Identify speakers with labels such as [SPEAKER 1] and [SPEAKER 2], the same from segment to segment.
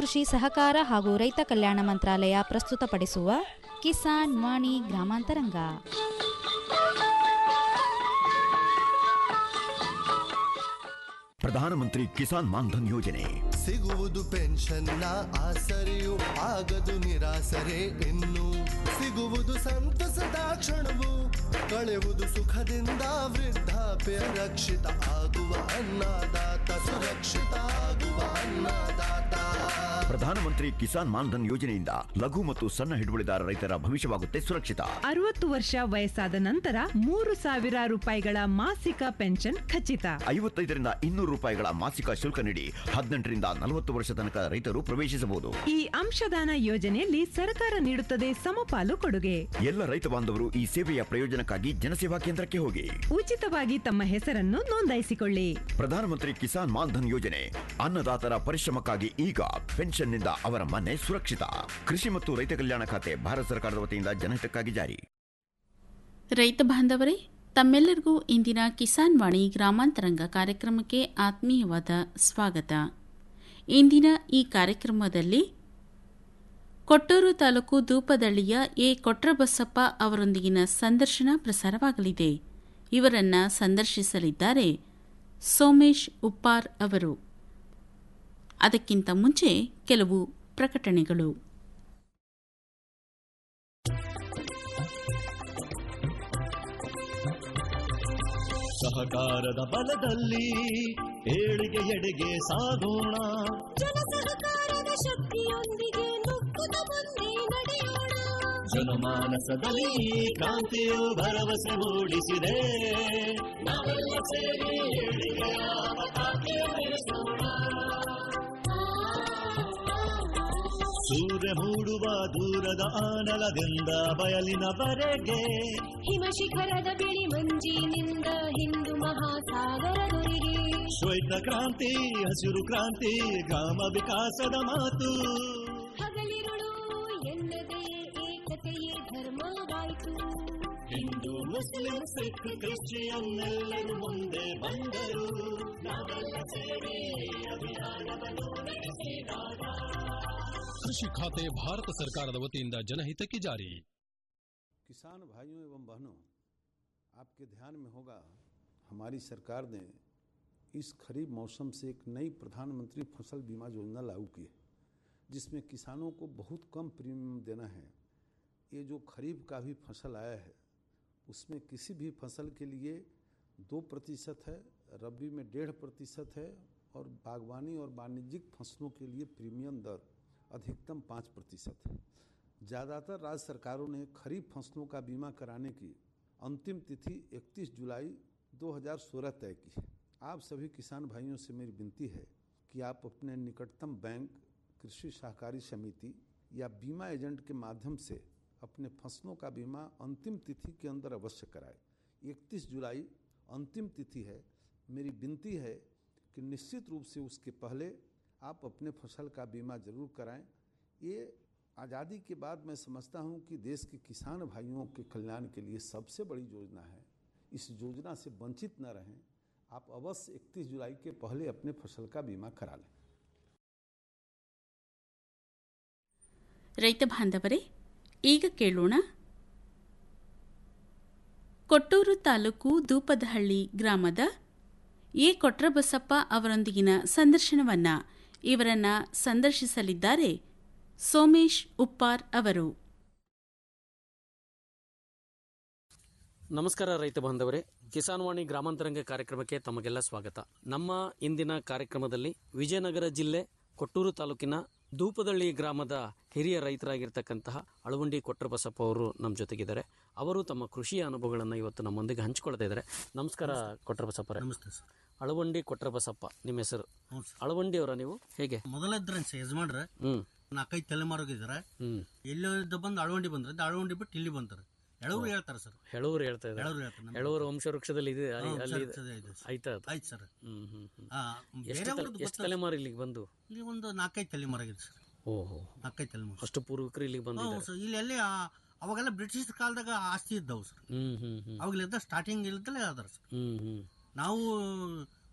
[SPEAKER 1] ಕೃಷಿ ಸಹಕಾರ ಹಾಗೂ ರೈತ ಕಲ್ಯಾಣ ಮಂತ್ರಾಲಯ ಪ್ರಸ್ತುತಪಡಿಸುವ ಕಿಸಾನ್ ವಾಣಿ ಗ್ರಾಮಾಂತರಂಗ
[SPEAKER 2] ಪ್ರಧಾನಮಂತ್ರಿ ಕಿಸಾನ್ ಮಾನ್ಧನ್ ಯೋಜನೆ
[SPEAKER 3] ಸಿಗುವುದು ಪೆನ್ಷನ್ನ ಆಸರೆಯು ಆಗದು ನಿರಾಸರೆ ಇನ್ನು ಸಿಗುವುದು ಸಂತಸದ ಕ್ಷಣವು ಕಳೆವುದು ಸುಖದಿಂದ ವೃದ್ಧಾಪ್ಯ ರಕ್ಷಿತ ಆಗುವ ಅನ್ನದಾತ ಸುರಕ್ಷಿತ ಆಗುವ ಅನ್ನದಾತ
[SPEAKER 2] ಪ್ರಧಾನಮಂತ್ರಿ ಕಿಸಾನ್ ಮಾನ್ಧನ್ ಯೋಜನೆಯಿಂದ ಲಘು ಮತ್ತು ಸಣ್ಣ ಹಿಡುವಳಿದಾರ ರೈತರ ಭವಿಷ್ಯವಾಗುತ್ತೆ ಸುರಕ್ಷಿತ
[SPEAKER 4] ಅರವತ್ತು ವರ್ಷ ವಯಸ್ಸಾದ ನಂತರ ಮೂರು ಸಾವಿರ ರೂಪಾಯಿಗಳ ಮಾಸಿಕ ಪೆನ್ಷನ್ ಖಚಿತ
[SPEAKER 2] ಐವತ್ತೈದರಿಂದ ಇನ್ನೂರು ರೂಪಾಯಿಗಳ ಮಾಸಿಕ ಶುಲ್ಕ ನೀಡಿ ಹದಿನೆಂಟರಿಂದ ನಲವತ್ತು ವರ್ಷ ತನಕ ರೈತರು ಪ್ರವೇಶಿಸಬಹುದು
[SPEAKER 4] ಈ ಅಂಶದಾನ ಯೋಜನೆಯಲ್ಲಿ ಸರ್ಕಾರ ನೀಡುತ್ತದೆ ಸಮಪಾಲು ಕೊಡುಗೆ
[SPEAKER 2] ಎಲ್ಲ ರೈತ ಬಾಂಧವರು ಈ ಸೇವೆಯ ಪ್ರಯೋಜನಕ್ಕಾಗಿ ಜನಸೇವಾ ಕೇಂದ್ರಕ್ಕೆ ಹೋಗಿ
[SPEAKER 4] ಉಚಿತವಾಗಿ ತಮ್ಮ ಹೆಸರನ್ನು ನೋಂದಾಯಿಸಿಕೊಳ್ಳಿ
[SPEAKER 2] ಪ್ರಧಾನಮಂತ್ರಿ ಕಿಸಾನ್ ಮಾನ್ಧನ್ ಯೋಜನೆ ಅನ್ನದಾತರ ಪರಿಶ್ರಮಕ್ಕಾಗಿ ಈಗ ಪೆನ್ಷನ್ನಿಂದ ಅವರ ಮನೆ ಸುರಕ್ಷಿತ ಕೃಷಿ ಮತ್ತು ರೈತ ಕಲ್ಯಾಣ ಖಾತೆ ಭಾರತ ಸರ್ಕಾರದ ವತಿಯಿಂದ ಜನಹಿತಕ್ಕಾಗಿ ಜಾರಿ
[SPEAKER 5] ರೈತ ಬಾಂಧವರೇ ತಮ್ಮೆಲ್ಲರಿಗೂ ಇಂದಿನ ಕಿಸಾನ್ ವಾಣಿ ಗ್ರಾಮಾಂತರಂಗ ಕಾರ್ಯಕ್ರಮಕ್ಕೆ ಆತ್ಮೀಯವಾದ ಸ್ವಾಗತ ಇಂದಿನ ಈ ಕಾರ್ಯಕ್ರಮದಲ್ಲಿ ಕೊಟ್ಟೂರು ತಾಲೂಕು ದೂಪದಳ್ಳಿಯ ಎ ಕೊಟ್ರಬಸಪ್ಪ ಅವರೊಂದಿಗಿನ ಸಂದರ್ಶನ ಪ್ರಸಾರವಾಗಲಿದೆ ಇವರನ್ನ ಸಂದರ್ಶಿಸಲಿದ್ದಾರೆ ಸೋಮೇಶ್ ಉಪ್ಪಾರ್ ಅವರು ಅದಕ್ಕಿಂತ ಮುಂಚೆ ಕೆಲವು ಪ್ರಕಟಣೆಗಳು
[SPEAKER 6] ಸಹಕಾರದ ಬಲದಲ್ಲಿ ಏಳಿಗೆ ಎಡೆಗೆ ಸಾಗೋಣ
[SPEAKER 7] ಜನಸಹಕಾರದ ಶಕ್ತಿಯೊಂದಿಗೆ ನುಗ್ಗುತ್ತ ಮುಂದೆ ನಡೆಯೋಣ
[SPEAKER 6] ಜನಮಾನಸದಲ್ಲಿ ಕ್ರಾಂತಿಯು ಭರವಸೆ ಮೂಡಿಸಿದೆ ನಾವೆಲ್ಲ ಸೇರಿ ಏಳಿಗೆಯ ಪತಾಕೆ ಬೆಳೆಸೋಣ. ಸೂರ್ಯ ಮೂಡುವ ದೂರದ ಆನಲದಿಂದ ಬಯಲಿನವರೆಗೆ
[SPEAKER 7] ಹಿಮ ಶಿಖರದ ಬಿಳಿ ಮಂಜಿನಿಂದ ಹಿಂದೂ ಮಹಾಸಾಗರದೊರೆಗೆ
[SPEAKER 6] ಶ್ವೇತ ಕ್ರಾಂತಿ ಹಸಿರು ಕ್ರಾಂತಿ ಗ್ರಾಮ ವಿಕಾಸದ ಮಾತು
[SPEAKER 7] ಹಗಲಿರುಳು ಎನ್ನದೇ ಏಕತೆಯೇ ಧರ್ಮವಾಯಿತು
[SPEAKER 6] ಹಿಂದೂ ಮುಸ್ಲಿಂ ಸಿಖ್ ಕ್ರಿಶ್ಚಿಯನ್ ಎಲ್ಲರೂ ಮುಂದೆ ಬಂದರು ನಾವೆಲ್ಲ ಸೇರಿ ಅಭಿಯಾನವನ್ನು ನಡೆಸಿದಾಗ
[SPEAKER 8] ಕೃಷಿ ಖಾತೆ ಭಾರತ ಸರ್ಕಾರದ ವತಿಯಿಂದ ಜನಹಿತಕ್ಕೆ ಜಾರಿ
[SPEAKER 9] किसान भाइयों एवं बहनों आपके ध्यान में होगा हमारी सरकार ने इस खरीफ मौसम से एक नई प्रधानमंत्री फसल बीमा योजना लागू की है जिसमें किसानों को बहुत कम प्रीमियम देना है ये जो खरीफ का भी फसल आया है उसमें किसी भी फसल के लिए दो प्रतिशत है रबी में डेढ़ प्रतिशत है और बागवानी और वाणिज्यिक फसलों के लिए प्रीमियम दर अधिकतम पाँच प्रतिशत है ज़्यादातर राज्य सरकारों ने खरीफ फसलों का बीमा कराने की अंतिम तिथि 31 जुलाई 2016 तय की है आप सभी किसान भाइयों से मेरी विनती है कि आप अपने निकटतम बैंक कृषि सहकारी समिति या बीमा एजेंट के माध्यम से अपने फसलों का बीमा अंतिम तिथि के अंदर अवश्य कराएं 31 जुलाई अंतिम तिथि है मेरी विनती है कि निश्चित रूप से उसके पहले आप अपने फसल का बीमा जरूर कराएं ये आज़ादी के बाद मैं समझता हूँ कि देश के किसान भाइयों के कल्याण के लिए सबसे बड़ी योजना है इस योजना से वंचित न रहें आप अवश्य 31 जुलाई के पहले अपने फसल का बीमा करा लें
[SPEAKER 5] ರೈತ ಬಾಂಧವರೇ ಈಗ ಕೇಳೋಣ ಕೊಟ್ಟೂರು ತಾಲೂಕು ದೂಪದಹಳ್ಳಿ ಗ್ರಾಮದ ಎ ಕೊಟ್ರಬಸಪ್ಪ ಅವರೊಂದಿಗಿನ ಸಂದರ್ಶನವನ್ನ ಇವರನ್ನ ಸಂದರ್ಶಿಸಲಿದ್ದಾರೆ ಸೋಮೇಶ್ ಉಪ್ಪಾರ್ ಅವರು
[SPEAKER 10] ನಮಸ್ಕಾರ ರೈತ ಬಾಂಧವರೇ ಕಿಸಾನ್ ವಾಣಿ ಗ್ರಾಮಾಂತರಂಗ ಕಾರ್ಯಕ್ರಮಕ್ಕೆ ತಮಗೆಲ್ಲ ಸ್ವಾಗತ ನಮ್ಮ ಇಂದಿನ ಕಾರ್ಯಕ್ರಮದಲ್ಲಿ ವಿಜಯನಗರ ಜಿಲ್ಲೆ ಕೊಟ್ಟೂರು ತಾಲೂಕಿನ ದೂಪದಳ್ಳಿ ಗ್ರಾಮದ ಹಿರಿಯ ರೈತರಾಗಿರ್ತಕ್ಕಂತಹ ಅಳವಂಡಿ ಕೊಟ್ರಬಸಪ್ಪ ಅವರು ನಮ್ಮ ಜೊತೆಗಿದ್ದಾರೆ ಅವರು ತಮ್ಮ ಕೃಷಿಯ ಅನುಭವಗಳನ್ನು ಇವತ್ತು ನಮ್ಮೊಂದಿಗೆ ಹಂಚಿಕೊಳ್ತಾ ಇದ್ದಾರೆ ನಮಸ್ಕಾರ ಕೊಟ್ರಬಸಪ್ಪ
[SPEAKER 11] ನಮಸ್ತೆ ಸರ್
[SPEAKER 10] ಅಳವಂಡಿ ಕೊಟ್ರಬಸಪ್ಪ ನಿಮ್ಮ ಹೆಸರು
[SPEAKER 11] ಹ್ಞೂ ಸರ್
[SPEAKER 10] ಅಳವಂಡಿ ಅವರ ನೀವು ಹೇಗೆ
[SPEAKER 11] ಮೊದಲಿದ್ರೆ ಯಜಮಾನ್ರ
[SPEAKER 10] ಹ್ಮ್
[SPEAKER 11] ನಾಲ್ಕೈದು ತಲೆಮಾರೋಗಿದ್ದಾರೆ
[SPEAKER 10] ಹ್ಮ್
[SPEAKER 11] ಎಲ್ಲಿದ್ದ ಬಂದು ಅಳವಂಡಿ ಬಂದ್ರೆ ಅಳವಂಡಿ ಬಿಟ್ಟು ಇಲ್ಲಿ ಬಂತಾರೆ ಎಳವರು ಹೇಳ್ತಾರೆ ಸರ್
[SPEAKER 10] ಹೆಳೂರು ಹೇಳ್ತಾ ಇದ್ದಾರೆ
[SPEAKER 11] ಎಳವರು ಹೇಳ್ತಾರೆ ನಮ್ಮ-
[SPEAKER 10] ಹೆಳೂರು ವಂಶವೃಕ್ಷದಲ್ಲಿ ಇದೆ ಅಲ್ಲಿ
[SPEAKER 11] ಹ್ಞೂ,
[SPEAKER 10] ಅಲ್ಲಿ
[SPEAKER 11] ಸರ್, ಇದೆ, ಇದೆ ಸರ್.
[SPEAKER 10] ಆಯ್ತಾ ಅದು?
[SPEAKER 11] ಆಯ್ತು ಸರ್
[SPEAKER 10] ಹ್ಮ್ ಹ್ಮ್ ಹ್ಮ್
[SPEAKER 11] ಆ,
[SPEAKER 10] ಎಷ್ಟು
[SPEAKER 11] ಬೇರೆ
[SPEAKER 10] ತಲೆ-
[SPEAKER 11] ಊರ್ದು
[SPEAKER 10] ಎಷ್ಟು
[SPEAKER 11] ಬರ್ತಾರೆ.
[SPEAKER 10] ತಲೆಮಾರು ಇಲ್ಲಿಗೆ ಬಂದು
[SPEAKER 11] ಇಲ್ಲಿ ಒಂದು ನಾಲ್ಕೈದು ತಲೆಮಾರಾಗಿದೆ ಸರ್
[SPEAKER 10] ಓಹೋ
[SPEAKER 11] ನಾಲ್ಕೈದು ತಲೆಮಾರು
[SPEAKER 10] ಅಷ್ಟು ಪೂರ್ವಿಕರು ಇಲ್ಲಿಗೆ
[SPEAKER 11] ಹ್ಞೂ
[SPEAKER 10] ಬಂದಿದ್ದಾರೆ
[SPEAKER 11] ಸರ್ ಇಲ್ಲಿ ಎಲ್ಲಿ ಆ- ಅವಾಗೆಲ್ಲ ಬ್ರಿಟಿಷ್ ಕಾಲದಾಗ ಆಸ್ತಿ ಇದ್ದವು ಸರ್
[SPEAKER 10] ಹ್ಮ್ ಹ್ಮ್ ಹ್ಮ್
[SPEAKER 11] ಅವಾಗಲಿದ್ದ ಸ್ಟಾರ್ಟಿಂಗ್ ಇಲ್ದಲೇ ಅದಾರ ಸರ್
[SPEAKER 10] ಹ್ಮ್ ಹ್ಮ್
[SPEAKER 11] ನಾವು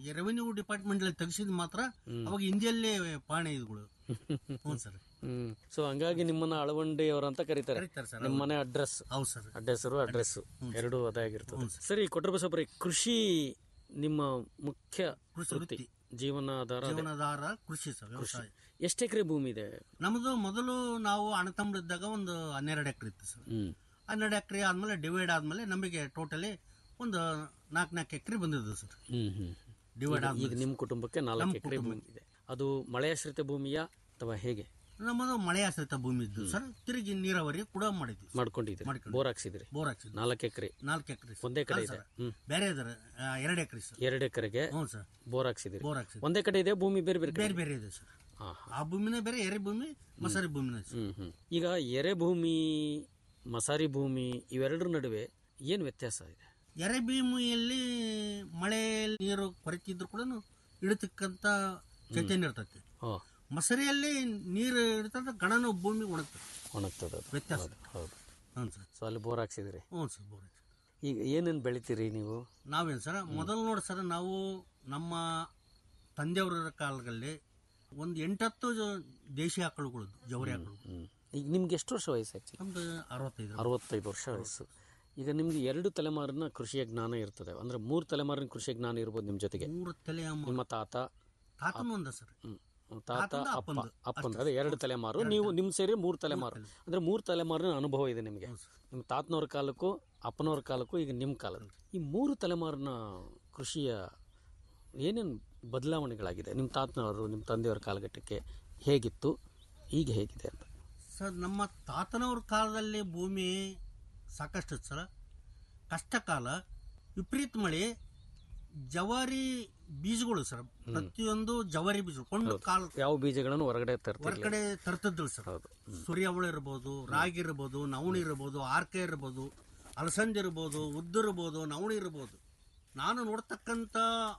[SPEAKER 11] ಈ ರೆವೆನ್ಯೂ ಡಿಪಾರ್ಟ್ಮೆಂಟ್ ತೆಗಿಸಿದ್ ಮಾತ್ರ ಅವಾಗ ಹಿಂದಿಯಲ್ಲೇ ಪಾಣೆ ಇದುಗಳು ಹ್ಞೂ ಸರ್
[SPEAKER 10] ಹ್ಮ್ ಸೊ ಹಂಗಾಗಿ ನಿಮ್ಮನ್ನ ಅಳವಂಡಿಯವರು ಅಂತ ಕರೀತಾರೆ
[SPEAKER 11] ಕರೀತಾರೆ ಸರ್
[SPEAKER 10] ನಿಮ್ಮ ಮನೆ ಅಡ್ರೆಸ್
[SPEAKER 11] ಹೌದು ಸರ್
[SPEAKER 10] ಅಡ್ರೆಸ್ರು ಅಡ್ರೆಸ್ ಎರಡೂ ಅದಾಗಿರ್ತದೆ ಸರಿ ಕೊಟ್ರಬಸಬ್ರಿ ಕೃಷಿ ನಿಮ್ಮ ಮುಖ್ಯ
[SPEAKER 11] ಕೃಷಿ
[SPEAKER 10] ವೃತ್ತಿ
[SPEAKER 11] ವೃತ್ತಿ.
[SPEAKER 10] ಜೀವನಾಧಾರ ಅದೇ.
[SPEAKER 11] ಜೀವನಾಧಾರ ಕೃಷಿ ಸರ್
[SPEAKER 10] ಕೃಷಿ
[SPEAKER 11] ವ್ಯವಸಾಯ
[SPEAKER 10] ಎಷ್ಟು ಎಕರೆ ಭೂಮಿ ಇದೆ
[SPEAKER 11] ನಮ್ದು ಮೊದಲು ನಾವು ಅಣ್ಣ ತಮ್ಮರಿದ್ದಾಗ ಒಂದು ಹನ್ನೆರಡು ಎಕರೆ ಇತ್ತು ಸರ್
[SPEAKER 10] ಹ್ಮ್
[SPEAKER 11] ಹನ್ನೆರಡು ಎಕರೆ ಆದ್ಮೇಲೆ ಡಿವೈಡ್ ಆದ್ಮೇಲೆ ನಮಗೆ ಟೋಟಲಿ ಒಂದು ನಾಲ್ಕು ನಾಲ್ಕು ಎಕರೆ ಬಂದಿದ್ದು ಸರ್
[SPEAKER 10] ಹ್ಮ್ ಹ್ಮ್
[SPEAKER 11] ಡಿವೈಡ್
[SPEAKER 10] ಈಗ-
[SPEAKER 11] ಆದ್ಮೇಲೆ
[SPEAKER 10] ಈಗ ನಿಮ್ಮ ಕುಟುಂಬಕ್ಕೆ ನಾಲ್ಕು
[SPEAKER 11] ನಮ್ಮ
[SPEAKER 10] ಎಕರೆ ಭೂಮಿ ಇದೆ ಅದು ಮಳೆಯಾಶ್ರಿತ ಭೂಮಿಯ ಅಥವಾ ಹೇಗೆ
[SPEAKER 11] ನಮ್ಮದು ಮಳೆ ಆಶ್ರಿತ ಭೂಮಿ ಇದ್ದು ಸರ್ ತಿರುಗಿ ನೀರಾವರಿ ಕೂಡ ಮಾಡಿದ್ವಿ
[SPEAKER 10] ಮಾಡ್ಕೊಂಡಿದ್ದೀರಿ
[SPEAKER 11] ಮಾಡ್ಕೊಂಡು.
[SPEAKER 10] ಬೋರ್ ಹಾಕ್ಸಿದ್ರಿ
[SPEAKER 11] ಬೋರ್ ಹಾಕ್ಸಿದ್ವಿ
[SPEAKER 10] ನಾಲ್ಕು ಎಕರೆ
[SPEAKER 11] ನಾಲ್ಕು ಎಕರೆ
[SPEAKER 10] ಒಂದೇ ಕಡೆ ಇದೆ ಹ್ಮ್
[SPEAKER 11] ಬೇರೆ ಇದಾರೆ ಎರಡು ಎಕರೆ ಸರ್
[SPEAKER 10] ಎರಡು ಎಕರೆಗೆ
[SPEAKER 11] ಹ್ಞೂ ಸರ್
[SPEAKER 10] ಬೋರ್ ಹಾಕ್ಸಿದಿರಿ
[SPEAKER 11] ಬೋರ್ ಹಾಕ್ಸಿದ್ವಿ
[SPEAKER 10] ಒಂದೇ ಕಡೆ ಇದೆ ಭೂಮಿ ಬೇರೆ ಬೇರೆ ಕಡೆ
[SPEAKER 11] ಬೇರೆ ಬೇರೆ ಇದೆ ಸರ್
[SPEAKER 10] ಹಾ
[SPEAKER 11] ಆ ಭೂಮಿನೇ ಬೇರೆ ಎರೆ ಭೂಮಿ ಮಸಾರಿ ಭೂಮಿನೇ ಸರ್
[SPEAKER 10] ಹ್ಮ್ ಹ್ಮ್ ಈಗ ಎರೆ ಭೂಮಿ ಮಸಾರಿ ಭೂಮಿ ಇವೆರಡರ ನಡುವೆ ಏನು ವ್ಯತ್ಯಾಸ ಇದೆ
[SPEAKER 11] ಎರೆ ಭೂಮಿಯಲ್ಲಿ ಮಳೆ ನೀರು ಕೊರತೆ ಇದ್ರು ಕೂಡ ಇಡತಕ್ಕಂತ ಚೈತನ್ಯ ಇರ್ತೈತಿ
[SPEAKER 10] ಹಾ
[SPEAKER 11] ಮಸರಿಯಲ್ಲಿ ನೀರು ಇರ್ತದ ಗಣನು ಭೂಮಿ ಒಣಗ್ತದೆ
[SPEAKER 10] ಒಣಗ್ತದೆ ಅದು.
[SPEAKER 11] ವ್ಯತ್ಯಾಸ
[SPEAKER 10] ಹೌದು, ಹೌದು
[SPEAKER 11] ಹ್ಞೂ ಸರ್
[SPEAKER 10] ಸೊ ಅಲ್ಲಿ ಬೋರ್ ಹಾಕ್ಸಿದಿರಿ
[SPEAKER 11] ಹ್ಞೂ ಸರ್ ಬೋರ್ ಹಾಕ್ಸಿ.
[SPEAKER 10] ಈಗ ಏನೇನು ಬೆಳಿತೀರಿ ನೀವು
[SPEAKER 11] ನಾವೇನು ಸರ್ ಮೊದಲು ನೋಡಿ ಸರ್ ನಾವು ನಮ್ಮ ತಂದೆಯವರ ಕಾಲದಲ್ಲಿ ಒಂದು ಎಂಟತ್ತು ಜ- ದೇಶಿ ಆಕಳುಗಳು ಜವರಿ ಆಕಳು
[SPEAKER 10] ಹ್ಮ್. ಈಗ ನಿಮ್ಗೆ ಎಷ್ಟು ವರ್ಷ ವಯಸ್ಸು ಆಕ್ಚುಲಿ
[SPEAKER 11] ನಮ್ದು ಅರವತ್ತೈದು
[SPEAKER 10] ಅರವತ್ತೈದು ವರ್ಷ ವಯಸ್ಸು ಈಗ ನಿಮ್ಗೆ ಎರಡು ತಲೆಮಾರಿನ ಕೃಷಿಯ ಜ್ಞಾನ ಇರ್ತದೆ ಅಂದ್ರೆ ಮೂರು ತಲೆಮಾರಿನ ಕೃಷಿಯ ಜ್ಞಾನ ಇರ್ಬೋದು ನಿಮ್ಮ ಜೊತೆಗೆ
[SPEAKER 11] ಮೂರು ತಲೆಯ ಮ-
[SPEAKER 10] ನಿಮ್ಮ ತಾತ
[SPEAKER 11] ತಾತನ ಒಂದ ಸರ್
[SPEAKER 10] ಹ್ಮ್. ತಾತ
[SPEAKER 11] ತಾತಂದು,
[SPEAKER 10] ಅಪ್ಪ
[SPEAKER 11] ಅಪ್ಪಂದು.
[SPEAKER 10] ಅಪ್ಪಂದು ಅದೇ ಎರಡು ತಲೆಮಾರು ನೀವು ನಿಮ್ ಸೇರಿ ಮೂರು ತಲೆಮಾರು ಅಂದ್ರೆ ಮೂರು ತಲೆಮಾರಿನ ಅನುಭವ ಇದೆ ನಿಮಗೆ ನಿಮ್ಮ ತಾತನವ್ರ ಕಾಲಕ್ಕೂ ಅಪ್ಪನವ್ರ ಕಾಲಕ್ಕೂ ಈಗ ನಿಮ್ಮ ಕಾಲದ ಈ ಮೂರು ತಲೆಮಾರಿನ ಕೃಷಿಯ ಏನೇನು ಬದಲಾವಣೆಗಳಾಗಿದೆ ನಿಮ್ಮ ತಾತನವರು ನಿಮ್ಮ ತಂದೆಯವರ ಕಾಲಘಟ್ಟಕ್ಕೆ ಹೇಗಿತ್ತು ಈಗ ಹೇಗಿದೆ ಅಂತ
[SPEAKER 11] ಸರ್ ನಮ್ಮ ತಾತನವ್ರ ಕಾಲದಲ್ಲಿ ಭೂಮಿ ಸಾಕಷ್ಟು ಇತ್ತು ಸರ್ ಕಷ್ಟ ಕಾಲ ವಿಪರೀತ ಮಳೆ ಜವಾರಿ ಬೀಜಗಳು ಸರ್ ಪ್ರತಿಯೊಂದು ಜವಾರಿ ಬೀಜ ಕೊಂಡು ಕಾಲ
[SPEAKER 10] ಯಾವ ಬೀಜಗಳನ್ನು ಹೊರಗಡೆ ತರ್ತಿರ್ಲಿಲ್ಲ
[SPEAKER 11] ಹೊರಗಡೆ ತರ್ತಿದ್ರು ಸರ್ ಸೂರ್ಯಾವಳ ಇರ್ಬೋದು ರಾಗಿ ಇರ್ಬೋದು ನವಣಿ ಇರ್ಬೋದು ಆರ್ಕೆ ಇರ್ಬೋದು ಅಲಸಂದೆ ಇರ್ಬೋದು ಉದ್ದು ಇರ್ಬೋದು ನವಣಿ ಇರ್ಬೋದು ನಾನು ನೋಡ್ತಕ್ಕಂಥ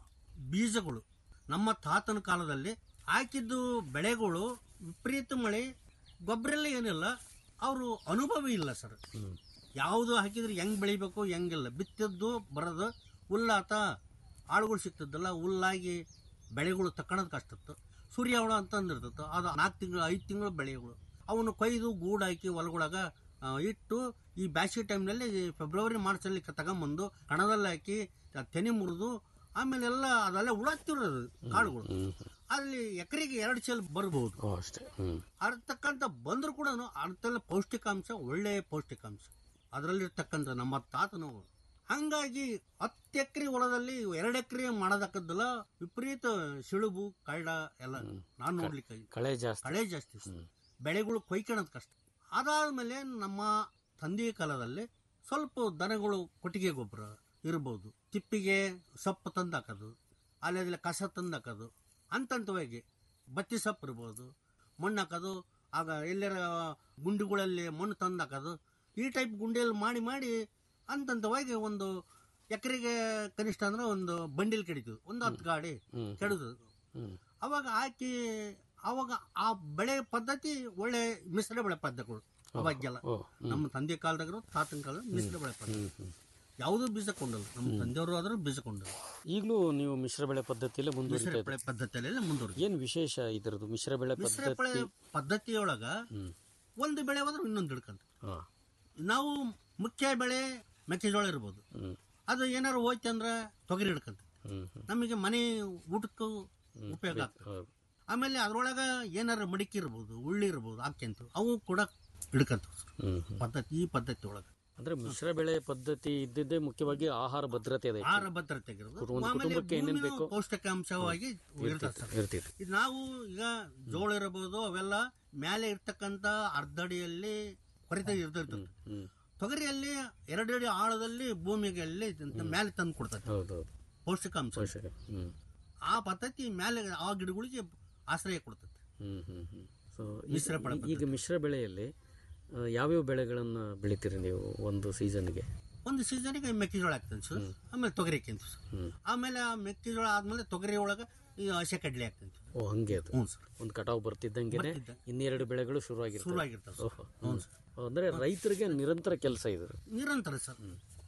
[SPEAKER 11] ಬೀಜಗಳು ನಮ್ಮ ತಾತನ ಕಾಲದಲ್ಲಿ ಹಾಕಿದ್ದು ಬೆಳೆಗಳು ವಿಪರೀತ ಮಳೆ ಗೊಬ್ಬರ ಎಲ್ಲ ಏನಿಲ್ಲ ಅವರು ಅನುಭವ ಇಲ್ಲ ಸರ್ ಯಾವುದು ಹಾಕಿದ್ರೆ ಹೆಂಗ್ ಬೆಳಿಬೇಕು ಹೆಂಗಿಲ್ಲ ಬಿತ್ತಿದ್ದು ಬರೋದು ಹುಲ್ಲಾತ ಆಳುಗಳು ಸಿಗ್ತಿದ್ದಲ್ಲ ಹುಲ್ಲಾಗಿ ಬೆಳೆಗಳು ತಕ್ಕಳೋದು ಕಷ್ಟ ಇತ್ತು ಸೂರ್ಯಾವಳ ಅಂತ ಅಂದಿರ್ತಿತ್ತು ಅದು ನಾಲ್ಕು ತಿಂಗಳು ಐದು ತಿಂಗಳು ಬೆಳೆಗಳು ಅವನು ಕೊಯ್ದು ಗೂಡು ಹಾಕಿ ಹೊಲಗೊಳಗ ಆ, ಇಟ್ಟು ಈ ಬ್ಯಾಸಿಗೆ ಟೈಮ್ನಲ್ಲಿ ಫೆಬ್ರವರಿ ಮಾರ್ಚಲ್ಲಿ ತಗೊಂಬಂದು ಕಣದಲ್ಲಿ ಹಾಕಿ ಆ ತೆನೆ ಮುರಿದು ಆಮೇಲೆ ಎಲ್ಲ ಅದೆಲ್ಲ ಉಳಾತಿರೋದು ಕಾಳುಗಳು ಅಲ್ಲಿ ಎಕರೆಗೆ ಎರಡು ಚೀಲ ಬರ್ಬೋದು
[SPEAKER 10] ಓ ಅಷ್ಟೇ ಹ್ಮ್
[SPEAKER 11] ಅರ್ತಕ್ಕಂಥ ಬಂದ್ರು ಕೂಡ ಅರ್ಥಲ್ಲ ಪೌಷ್ಟಿಕಾಂಶ ಒಳ್ಳೆಯ ಪೌಷ್ಟಿಕಾಂಶ ಅದರಲ್ಲಿರ್ತಕ್ಕಂಥ ನಮ್ಮ ತಾತನು ಹಂಗಾಗಿ ಹತ್ತು ಎಕರೆ ಹೊಲದಲ್ಲಿ ಎರಡು ಎಕರೆ ಮಾಡೋದಕ್ಕದ್ದಲ್ಲ ವಿಪರೀತ ಸಿಳುಬು ಕಳ್ಳ ಎಲ್ಲ ನಾನು ನೋಡ್ಲಿಕ್ಕೆ
[SPEAKER 10] ಕಳೆ ಜಾಸ್ತಿ
[SPEAKER 11] ಕಳೆ ಜಾಸ್ತಿ ಸರ್. ಬೆಳೆಗಳು ಕೊಯ್ಕೊಳ್ಳೋದು ಕಷ್ಟ ಅದಾದ್ಮೇಲೆ ನಮ್ಮ ತಂದೆಯ ಕಾಲದಲ್ಲಿ ಸ್ವಲ್ಪ ದನಗಳು ಕೊಟ್ಟಿಗೆ ಗೊಬ್ಬರ ಇರ್ಬೋದು ತಿಪ್ಪಿಗೆ ಸೊಪ್ಪು ತಂದು ಹಾಕೋದು ಅಲ್ಲೇ ಕಸ ತಂದು ಹಾಕೋದು ಹಂತವಾಗಿ ಬತ್ತಿ ಸೊಪ್ಪು ಇರ್ಬೋದು ಮಣ್ಣು ಹಾಕೋದು ಆಗ ಎಲ್ಲರ ಗುಂಡಿಗಳಲ್ಲಿ ಮಣ್ಣು ತಂದು ಹಾಕೋದು ಈ ಟೈಪ್ ಗುಂಡಿಯಲ್ಲಿ ಮಾಡಿ ಮಾಡಿ ಹಂತವಾಗಿ ಒಂದು ಎಕರೆಗೆ ಕನಿಷ್ಠ ಅಂದ್ರೆ ಒಂದು ಬಂಡಿಲ್ ಕೆಡಿತು ಒಂದು ಹತ್ತು ಗಾಡಿ ಕೆಡುದು
[SPEAKER 10] ಹ್ಮ್
[SPEAKER 11] ಅವಾಗ ಹಾಕಿ ಅವಾಗ ಆ ಬೆಳೆ ಪದ್ಧತಿ ಒಳ್ಳೆ ಮಿಶ್ರ ಬೆಳೆ ಪದ್ಧತಿಗಳು ಅವಾಗೆಲ್ಲ
[SPEAKER 10] ಓ
[SPEAKER 11] ನಮ್ಮ ತಂದೆ ಕಾಲದಾಗ ತಾತನ ಕಾಲ ಮಿಶ್ರ ಬೆಳೆ ಪದ್ಧತಿ ಯಾವುದೂ ಬೀಜ ಕೊಂಡಲ್ಲ ನಮ್ಮ ತಂದೆಯವರು ಆದ್ರೂ ಬೀಜ ಕೊಂಡಲ್ಲ
[SPEAKER 10] ಈಗಲೂ ನೀವು ಮಿಶ್ರ ಬೆಳೆ ಪದ್ಧತಿಯಲ್ಲೇ
[SPEAKER 11] ಮಿಶ್ರ
[SPEAKER 10] ಮುಂದುವರಿತಾ
[SPEAKER 11] ಬೆಳೆ ಪದ್ಧತಿಯಲ್ಲಿ ಮುಂದುವರಿ
[SPEAKER 10] ಏನ್ ವಿಶೇಷ ಇದರದು ಮಿಶ್ರ ಬೆಳೆ
[SPEAKER 11] ಮಿಶ್ರ ಬೆಳೆ
[SPEAKER 10] ಪದ್ಧತಿ
[SPEAKER 11] ಪದ್ಧತಿಯೊಳಗ
[SPEAKER 10] ಹ್ಮ್
[SPEAKER 11] ಒಂದು ಬೆಳೆ ಹೋದ್ರೆ ಇನ್ನೊಂದು ಹಿಡ್ಕಂತ
[SPEAKER 10] ಹಾ
[SPEAKER 11] ನಾವು ಮುಖ್ಯ ಬೆಳೆ ಮೆಕ್ಕೆಜೋಳ ಇರ್ಬೋದು
[SPEAKER 10] ಹ್ಮ್
[SPEAKER 11] ಅದು ಏನಾರು ಹೋಯ್ತು ಅಂದ್ರೆ ತೊಗರಿ ಹಿಡ್ಕಂತ
[SPEAKER 10] ಹ್ಮ್ ಹ್ಮ್
[SPEAKER 11] ನಮಗೆ ಮನೆ ಊಟಕ್ಕೂ ಉಪಯೋಗ ಆಗ್ತದೆ
[SPEAKER 10] ಹೌದು
[SPEAKER 11] ಆಮೇಲೆ ಅದ್ರೊಳಗ ಏನಾರು ಮಡಿಕೆ ಇರ್ಬೋದು ಉಳ್ಳಿ ಇರ್ಬೋದು ಹಾಕ್ಯಂತ ಅವು ಕೂಡ ಹಿಡ್ಕಂತ
[SPEAKER 10] ಹ್ಮ್ ಹ್ಮ್
[SPEAKER 11] ಪದ್ಧತಿ ಈ ಪದ್ಧತಿ ಒಳಗ
[SPEAKER 10] ಅಂದ್ರೆ ಮಿಶ್ರ ಬೆಳೆ ಪದ್ಧತಿ ಇದ್ದಿದ್ದೇ ಮುಖ್ಯವಾಗಿ ಆಹಾರ ಭದ್ರತೆ ಇದೆ
[SPEAKER 11] ಆಹಾರ ಭದ್ರತೆ ಆಗಿರೋದು.
[SPEAKER 10] ಒಂದು
[SPEAKER 11] ಆಮೇಲೆ
[SPEAKER 10] ಕುಟುಂಬಕ್ಕೆ ಏನೇನ್
[SPEAKER 11] ಭೂಮಿನೂ
[SPEAKER 10] ಬೇಕೋ
[SPEAKER 11] ಪೌಷ್ಟಿಕಾಂಶವಾಗಿ ಇರ್ತದೆ ಸರ್.
[SPEAKER 10] ಇರ್ತಿತ್ತು
[SPEAKER 11] ಇದು ನಾವು ಈಗ ಜೋಳ ಇರಬಹುದು ಅವೆಲ್ಲ ಮೇಲೆ ಇರ್ತಕ್ಕಂತ ಅರ್ಧಡಿಯಲ್ಲಿ ಕೊರತೆ ಇರ್ತಿರ್ತದೆ
[SPEAKER 10] ಹ್ಮ್
[SPEAKER 11] ತೊಗರಿಯಲ್ಲಿ ಎರಡಡಿ ಆಳದಲ್ಲಿ ಭೂಮಿಗಳಲ್ಲಿ ಮೇಲೆ ತಂದು ಕೊಡ್ತದೆ
[SPEAKER 10] ಹೌದೌದು
[SPEAKER 11] ಪೌಷ್ಟಿಕಾಂಶ
[SPEAKER 10] ಪೋಷಕ ಹ್ಮ್
[SPEAKER 11] ಆ ಪದ್ಧತಿ ಮೇಲೆ ಆ ಗಿಡಗಳಿಗೆ ಆಶ್ರಯ ಕೊಡ್ತದೆ
[SPEAKER 10] ಹ್ಮ್ ಹ್ಮ್ ಹ್ಮ್ ಸೊ
[SPEAKER 11] ಮಿಶ್ರ ಬೆಳೆ
[SPEAKER 10] ಈಗ ಮಿಶ್ರ ಬೆಳೆಯಲ್ಲಿ ಆ, ಯಾವ್ಯಾವ ಬೆಳೆಗಳನ್ನ ಬೆಳಿತೀರಿ ನೀವು ಒಂದು ಸೀಸನ್ಗೆ
[SPEAKER 11] ಒಂದು ಸೀಸನ್ಗೆ ಮೆಕ್ಕೆಜೋಳ ಹಾಕ್ತೇನೆ ಸರ್ ಆಮೇಲೆ ತೊಗರಿ ಹಾಕ್ತೇನೆ ಸರ್
[SPEAKER 10] ಹ್ಮ್
[SPEAKER 11] ಆಮೇಲೆ ಆ ಮೆಕ್ಕೆಜೋಳ ಆದ್ಮೇಲೆ ತೊಗರಿ ಒಳಗೆ ಈ ಹಸೆ ಕಡ್ಲೆ ಹಾಕ್ತೇನೆ ಸರ್
[SPEAKER 10] ಓ ಹಂಗೆ ಅದು
[SPEAKER 11] ಹ್ಞೂ ಸರ್
[SPEAKER 10] ಒಂದು ಕಟಾವು ಬರ್ತಿದ್ದಂಗೆನೆ
[SPEAKER 11] ಬರ್ತಿದ್ದ.
[SPEAKER 10] ಇನ್ನೆರಡು ಬೆಳೆಗಳು ಶುರುವಾಗಿರ್ತವೆ
[SPEAKER 11] ಶುರುವಾಗಿರ್ತದೆ ಸರ್
[SPEAKER 10] ಓಹೋ ಹ್ಮ್. ಅಂದ್ರೆ ರೈತರಿಗೆ ನಿರಂತರ ಕೆಲಸ ಇದು
[SPEAKER 11] ನಿರಂತರ ಸರ್